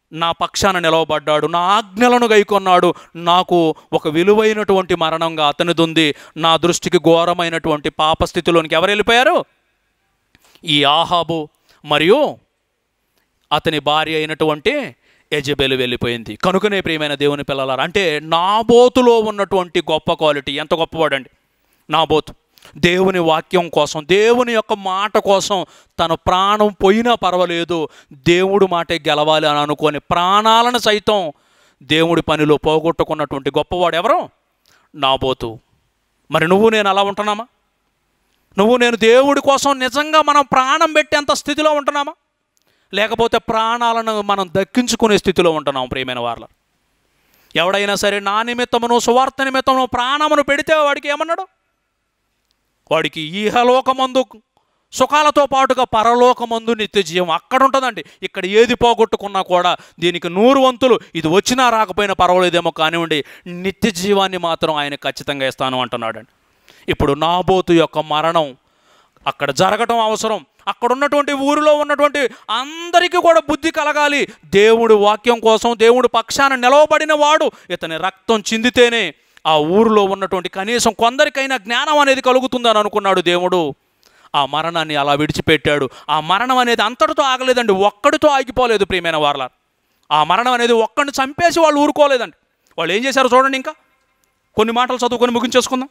నా పక్షాన నిలవబడ్డాడు నా ఆజ్ఞలను గైకొన్నాడు నాకు ఒక విలువైనటువంటి మరణంగా అతనిది ఉంది నా దృష్టికి ఘోరమైనటువంటి పాపస్థితిలోనికి ఎవరు వెళ్ళిపోయారు ఈ ఆహాబు మరియు అతని భార్య అయినటువంటి యజబెలు వెళ్ళిపోయింది కనుకనే ప్రియమైన దేవుని పిల్లలారా అంటే నాబోతులో ఉన్నటువంటి గొప్ప క్వాలిటీ ఎంత గొప్పవాడండి నాబోతు దేవుని వాక్యం కోసం దేవుని యొక్క మాట కోసం తన ప్రాణం పోయినా పర్వాలేదు దేవుడు మాటే గెలవాలి అని అనుకొని ప్రాణాలను సైతం దేవుడి పనిలో పోగొట్టుకున్నటువంటి గొప్పవాడు ఎవరు నాబోతు మరి నువ్వు నేను అలా ఉంటున్నామా నువ్వు నేను దేవుడి కోసం నిజంగా మనం ప్రాణం పెట్టేంత స్థితిలో ఉంటున్నామా లేకపోతే ప్రాణాలను మనం దక్కించుకునే స్థితిలో ఉంటున్నాం ప్రియమైన వాళ్ళ ఎవడైనా సరే నా నిమిత్తమును సువార్త నిమిత్తమును ప్రాణమును పెడితే వాడికి ఏమన్నాడు వాడికి ఈహలోకమందు సుఖాలతో పాటుగా పరలోకమందు నిత్య జీవం అక్కడ ఉంటుందండి ఇక్కడ ఏది పోగొట్టుకున్నా కూడా దీనికి నూరు వంతులు ఇది వచ్చినా రాకపోయినా పర్వాలేదేమో కానివ్వండి నిత్య జీవాన్ని మాత్రం ఆయన ఖచ్చితంగా ఇస్తాను అంటున్నాడండి ఇప్పుడు నాబోతు యొక్క మరణం అక్కడ జరగటం అవసరం అక్కడ ఉన్నటువంటి ఊరిలో ఉన్నటువంటి అందరికీ కూడా బుద్ధి కలగాలి దేవుడి వాక్యం కోసం దేవుడి పక్షాన నిలవబడిన వాడు ఇతని రక్తం చిందితేనే ఆ ఊరిలో ఉన్నటువంటి కనీసం కొందరికైనా జ్ఞానం అనేది కలుగుతుందని అనుకున్నాడు దేవుడు ఆ మరణాన్ని అలా విడిచిపెట్టాడు ఆ మరణం అనేది అంతటితో ఆగలేదండి ఒక్కడితో ఆగిపోలేదు ప్రియమైన వార్ల ఆ మరణం అనేది ఒక్కడిని చంపేసి వాళ్ళు ఊరుకోలేదండి వాళ్ళు ఏం చేశారో చూడండి ఇంకా కొన్ని మాటలు చదువుకొని ముగించేసుకుందాం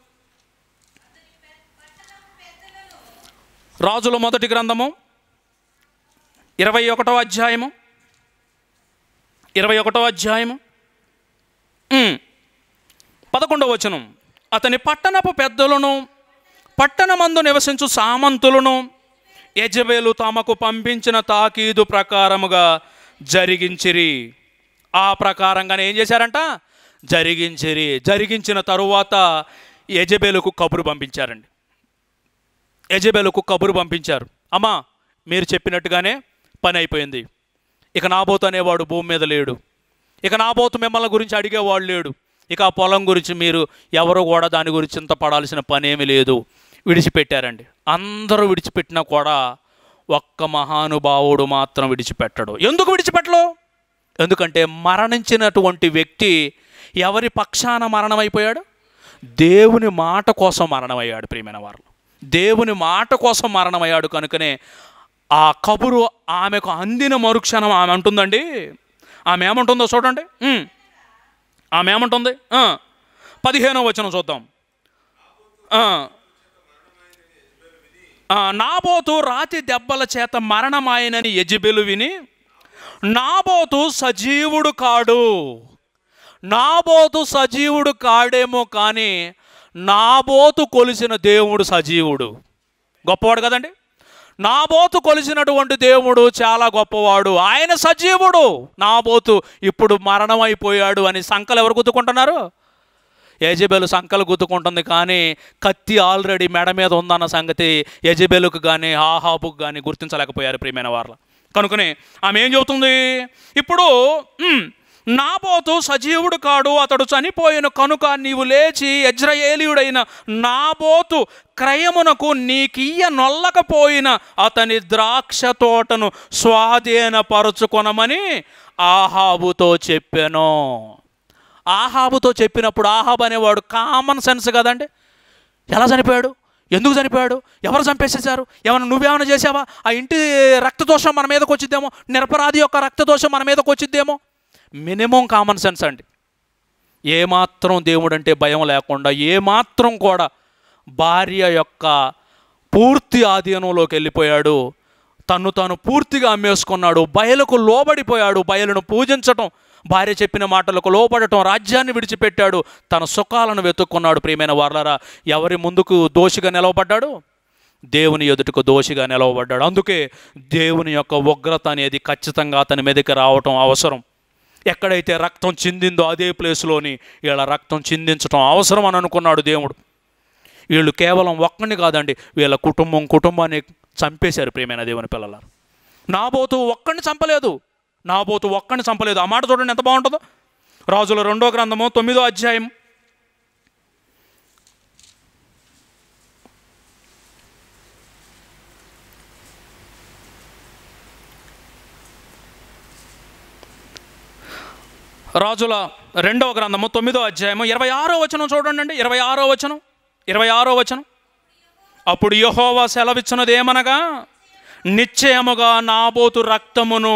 రాజుల మొదటి గ్రంథము ఇరవై ఒకటో అధ్యాయము ఇరవై ఒకటో అధ్యాయము ఉమ్. పదకొండవ వచనం అతని పట్టణపు పెద్దలను పట్టణమందు నివసించు సామంతులను యజబేలు తమకు పంపించిన తాకీదు ప్రకారముగా జరిగించిరి ఆ ప్రకారంగానే ఏం చేశారంట జరిగించిరి జరిగించిన తరువాత యజబేలుకు కబురు పంపించారండి యజబెలకు కబురు పంపించారు అమ్మా మీరు చెప్పినట్టుగానే పని అయిపోయింది ఇక నాబోతు అనేవాడు భూమి మీద లేడు ఇక నాబోతు మిమ్మల్ని గురించి అడిగేవాడు లేడు ఇక ఆ పొలం గురించి మీరు ఎవరు కూడా దాని గురించి ఇంత పడాల్సిన పని ఏమీ లేదు విడిచిపెట్టారండి అందరూ విడిచిపెట్టినా కూడా ఒక్క మహానుభావుడు మాత్రం విడిచిపెట్టడు ఎందుకు విడిచిపెట్టలు ఎందుకంటే మరణించినటువంటి వ్యక్తి ఎవరి పక్షాన మరణమైపోయాడు దేవుని మాట కోసం మరణమయ్యాడు ప్రియమైన వారు దేవుని మాట కోసం మరణమయ్యాడు కనుకనే ఆ కబురు ఆమెకు అందిన మరుక్షణం ఆమె అంటుందండి ఆమె ఏమంటుందో చూడండి ఉమ్. ఆమె ఏమంటుంది ఆ, పదిహేనో వచనం చూద్దాం ఆ. ఆ, నాబోతు రాతి దెబ్బల చేత మరణమాయనని యజిబెలు విని నాబోతు సజీవుడు కాడు నాబోతు సజీవుడు కాడేమో కానీ నాబోతు కొలిసిన దేవుడు సజీవుడు గొప్పవాడు కదండి నాబోతు కొలిసినటువంటి దేవుడు చాలా గొప్పవాడు ఆయన సజీవుడు నాబోతు ఇప్పుడు మరణమైపోయాడు అని సంకలు ఎవరు గుద్దుకుంటున్నారు యజబెలు సంకలు గుద్దుకుంటుంది కానీ కత్తి ఆల్రెడీ మెడ మీద ఉందన్న సంగతి యజబెలుకు కానీ ఆహాబుకు కానీ గుర్తించలేకపోయారు ప్రియమైన వారు కనుకనే ఆమె ఏం చెబుతుంది ఇప్పుడు ఉమ్, నాబోతు సజీవుడు కాడు అతడు చనిపోయిన కనుక నీవు లేచి యజ్రయేలీయుడైన నాబోతు క్రయమునకు నీకియ్య నొల్లకపోయిన అతని ద్రాక్ష తోటను స్వాధీనపరుచుకొనమని ఆహాబుతో చెప్పాను ఆహాబుతో చెప్పినప్పుడు ఆహాబ్ అనేవాడు కామన్ సెన్స్ కదండి ఎలా చనిపోయాడు ఎందుకు చనిపోయాడు ఎవరు చంపేసేశారు ఏమైనా నువ్వేమైనా చేసావా ఆ ఇంటి రక్తదోషం మన మీదకి వచ్చిద్దేమో నిరపరాధి యొక్క రక్తదోషం మన మీదకి వచ్చిద్దేమో మినిమం కామన్ సెన్స్ అండి ఏమాత్రం దేవుడు అంటే భయం లేకుండా ఏమాత్రం కూడా భార్య యొక్క పూర్తి ఆధీనంలోకి వెళ్ళిపోయాడు తన్ను తాను పూర్తిగా అమ్మేసుకున్నాడు బయలుకు లోబడిపోయాడు బయలును పూజించటం భార్య చెప్పిన మాటలకు లోపడటం రాజ్యాన్ని విడిచిపెట్టాడు తన సుఖాలను వెతుక్కున్నాడు ప్రియమైన వార్లరా ఎవరి ముందుకు దోషిగా నిలవబడ్డాడు దేవుని ఎదుటకు దోషిగా నిలవబడ్డాడు అందుకే దేవుని యొక్క ఉగ్రత అనేది ఖచ్చితంగా అతని మీదకి రావటం అవసరం ఎక్కడైతే రక్తం చిందిందో అదే ప్లేస్లోని వీళ్ళ రక్తం చిందించటం అవసరం అని అనుకున్నాడు దేవుడు వీళ్ళు కేవలం ఒక్కడిని కాదండి వీళ్ళ కుటుంబం కుటుంబాన్ని చంపేశారు ప్రియమైన దేవుని పిల్లలారు నాబోతు ఒక్కడిని చంపలేదు నాబోతు ఒక్కడిని చంపలేదు ఆ మాట చూడండి ఎంత బాగుంటుందో రాజుల రెండో గ్రంథము తొమ్మిదో అధ్యాయం రాజుల రెండవ గ్రంథము తొమ్మిదో అధ్యాయము ఇరవై ఆరో వచనం చూడండి అండి ఇరవై ఆరో వచనం ఇరవై ఆరో వచనం అప్పుడు యహోవా సెలవిచ్చినది ఏమనగా నిశ్చయముగా నాబోతు రక్తమును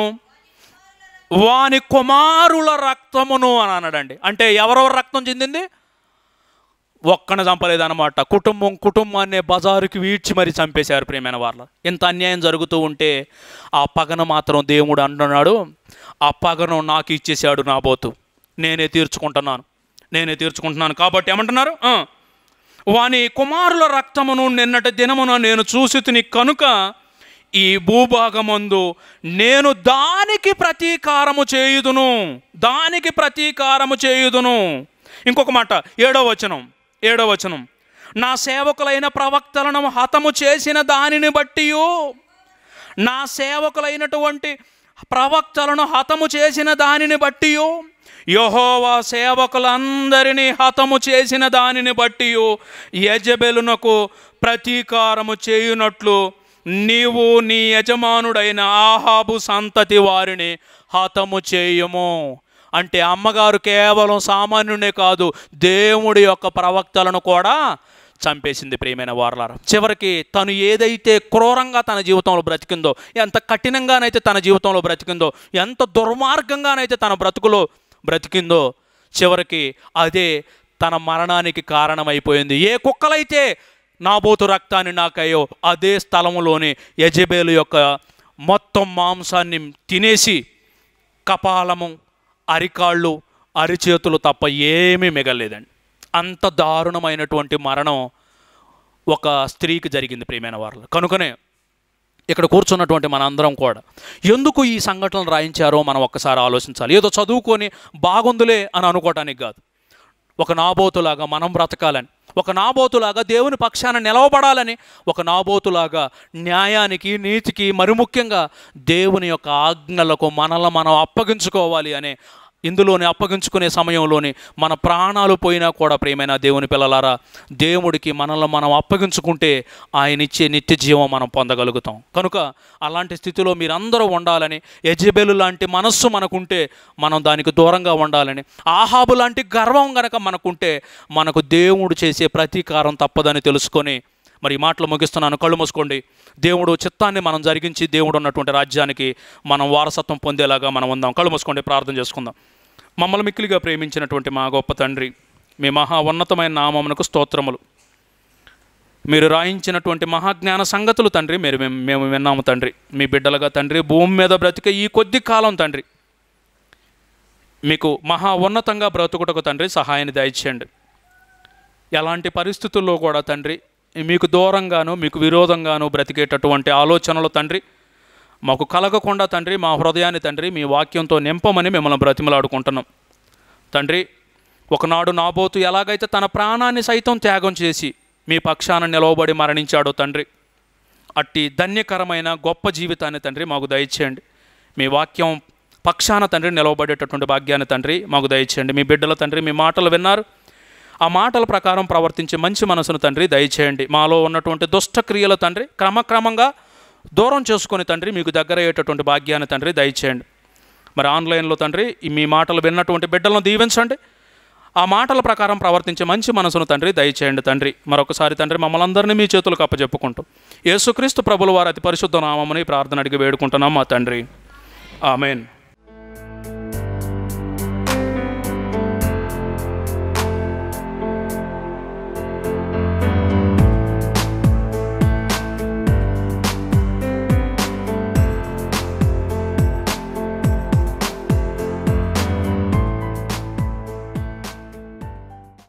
వాని కుమారుల రక్తమును అని అన్నాడండి అంటే ఎవరెవరు రక్తం చెందింది ఒక్కన చంపలేదన్నమాట కుటుంబం కుటుంబాన్ని బజారుకి వీడ్చి మరీ చంపేశారు ప్రియమైన వాళ్ళ ఇంత అన్యాయం జరుగుతూ ఉంటే ఆ పగను మాత్రం దేవుడు అంటున్నాడు ఆ పగను నాకు ఇచ్చేసాడు నా బోతు నేనే తీర్చుకుంటున్నాను నేనే తీర్చుకుంటున్నాను కాబట్టి ఏమంటున్నారు ఆ, వాని కుమారుల రక్తమును నిన్నటి దినమున నేను చూసి తిని కనుక ఈ భూభాగమందు నేను దానికి ప్రతీకారము చేయుదును దానికి ప్రతీకారము చేయుదును ఇంకొక మాట ఏడో వచనం ఏడో వచనం నా సేవకులైన ప్రవక్తలను హతము చేసిన దానిని బట్టియు నా సేవకులైనటువంటి ప్రవక్తలను హతము చేసిన దానిని బట్టి యహోవా సేవకులందరినీ హతము చేసిన దానిని బట్టి యజబెలునకు ప్రతీకారము చేయునట్లు నీవు నీ యజమానుడైన ఆహాబు సంతతి వారిని హతము చేయుము అంటే అమ్మగారు కేవలం సామాన్యుడే కాదు దేవుడి యొక్క ప్రవక్తలను కూడా చంపేసింది ప్రియమైన వారలారా చివరికి తను ఏదైతే క్రూరంగా తన జీవితంలో బ్రతికిందో ఎంత కఠినంగానైతే తన జీవితంలో బ్రతికిందో ఎంత దుర్మార్గంగానైతే తన బ్రతుకులో బ్రతికిందో చివరికి అదే తన మరణానికి కారణమైపోయింది ఏ కుక్కలైతే నాబోతు రక్తాన్ని నాకయ్యో అదే స్థలములోని యజబేలు యొక్క మొత్తం మాంసాన్ని తినేసి కపాలము అరికాళ్ళు అరిచేతులు తప్ప ఏమీ మిగలేదండి అంత దారుణమైనటువంటి మరణం ఒక స్త్రీకి జరిగింది ప్రియమైన వారు కనుకనే ఇక్కడ కూర్చున్నటువంటి మనందరం కూడా ఎందుకు ఈ సంఘటనలు రాయించారో మనం ఒక్కసారి ఆలోచించాలి ఏదో చదువుకొని బాగుందిలే అని అనుకోవటానికి కాదు ఒక నాబోతులాగా మనం బ్రతకాలని ఒక నాబోతులాగా దేవుని పక్షాన నిలవబడాలని ఒక నాబోతులాగా న్యాయానికి నీతికి మరి ముఖ్యంగా దేవుని యొక్క ఆజ్ఞలకు మనల్ని మనం అప్పగించుకోవాలి అనే ఇందులోనే అప్పగించుకునే సమయంలోని మన ప్రాణాలు పోయినా కూడా ప్రేమైన దేవుని పిల్లలారా దేవుడికి మనల్ని మనం అప్పగించుకుంటే ఆయన ఇచ్చే నిత్య జీవం మనం పొందగలుగుతాం కనుక అలాంటి స్థితిలో మీరందరూ ఉండాలని యజబెలు లాంటి మనస్సు మనకుంటే మనం దానికి దూరంగా ఉండాలని ఆహాబు లాంటి గర్వం గనక మనకుంటే మనకు దేవుడు చేసే ప్రతీకారం తప్పదని తెలుసుకొని మరి ఈ మాటలు ముగిస్తున్నాను కళ్ళు మూసుకోండి దేవుడు చిత్తాన్ని మనం జరిగించి దేవుడు ఉన్నటువంటి రాజ్యానికి మనం వారసత్వం పొందేలాగా మనం ఉందాం కళ్ళు మూసుకోండి ప్రార్థన చేసుకుందాం మమ్మల్ని మిక్కిలిగా ప్రేమించినటువంటి మా గొప్ప తండ్రి మీ మహా ఉన్నతమైన నామమునకు స్తోత్రములు మీరు రాయించినటువంటి మహాజ్ఞాన సంగతులు తండ్రి మీరు మేము మేము విన్నాము తండ్రి మీ బిడ్డలుగా తండ్రి భూమి మీద బ్రతికే ఈ కొద్ది కాలం తండ్రి మీకు మహా ఉన్నతంగా బ్రతుకుటకు తండ్రి సహాయాన్ని దయచేయండి ఎలాంటి పరిస్థితుల్లో కూడా తండ్రి మీకు దూరంగాను మీకు విరోధంగాను బ్రతికేటటువంటి ఆలోచనలు తండ్రి మాకు కలగకుండా తండ్రి మా హృదయాన్ని తండ్రి మీ వాక్యంతో నింపమని మిమ్మల్ని బ్రతిమలాడుకుంటున్నాం తండ్రి ఒకనాడు నాబోతు ఎలాగైతే తన ప్రాణాన్ని సైతం త్యాగం చేసి మీ పక్షాన నిలవబడి మరణించాడో తండ్రి అట్టి ధన్యకరమైన గొప్ప జీవితాన్ని తండ్రి మాకు దయచేయండి మీ వాక్యం పక్షాన తండ్రి నిలవబడేటటువంటి భాగ్యాన్ని తండ్రి మాకు దయచేయండి మీ బిడ్డల తండ్రి మీ మాటలు విన్నారు ఆ మాటల ప్రకారం ప్రవర్తించే మంచి మనసును తండ్రి దయచేయండి మాలో ఉన్నటువంటి దుష్ట క్రియల తండ్రి క్రమక్రమంగా దూరం చేసుకొని తండ్రి మీకు దగ్గర అయ్యేటటువంటి భాగ్యాన్ని తండ్రి దయచేయండి మరి ఆన్లైన్లో తండ్రి ఈ మీ మాటలు విన్నటువంటి బిడ్డలను దీవించండి ఆ మాటల ప్రకారం ప్రవర్తించే మంచి మనసును తండ్రి దయచేయండి తండ్రి మరొకసారి తండ్రి మమ్మల్ని అందరినీ మీ చేతులకు అప్పచెప్పుకుంటూ యేసుక్రీస్తు ప్రభుల వారి అతి పరిశుద్ధ నామముని ప్రార్థన అడిగి వేడుకుంటున్నాం మా తండ్రి ఆమెన్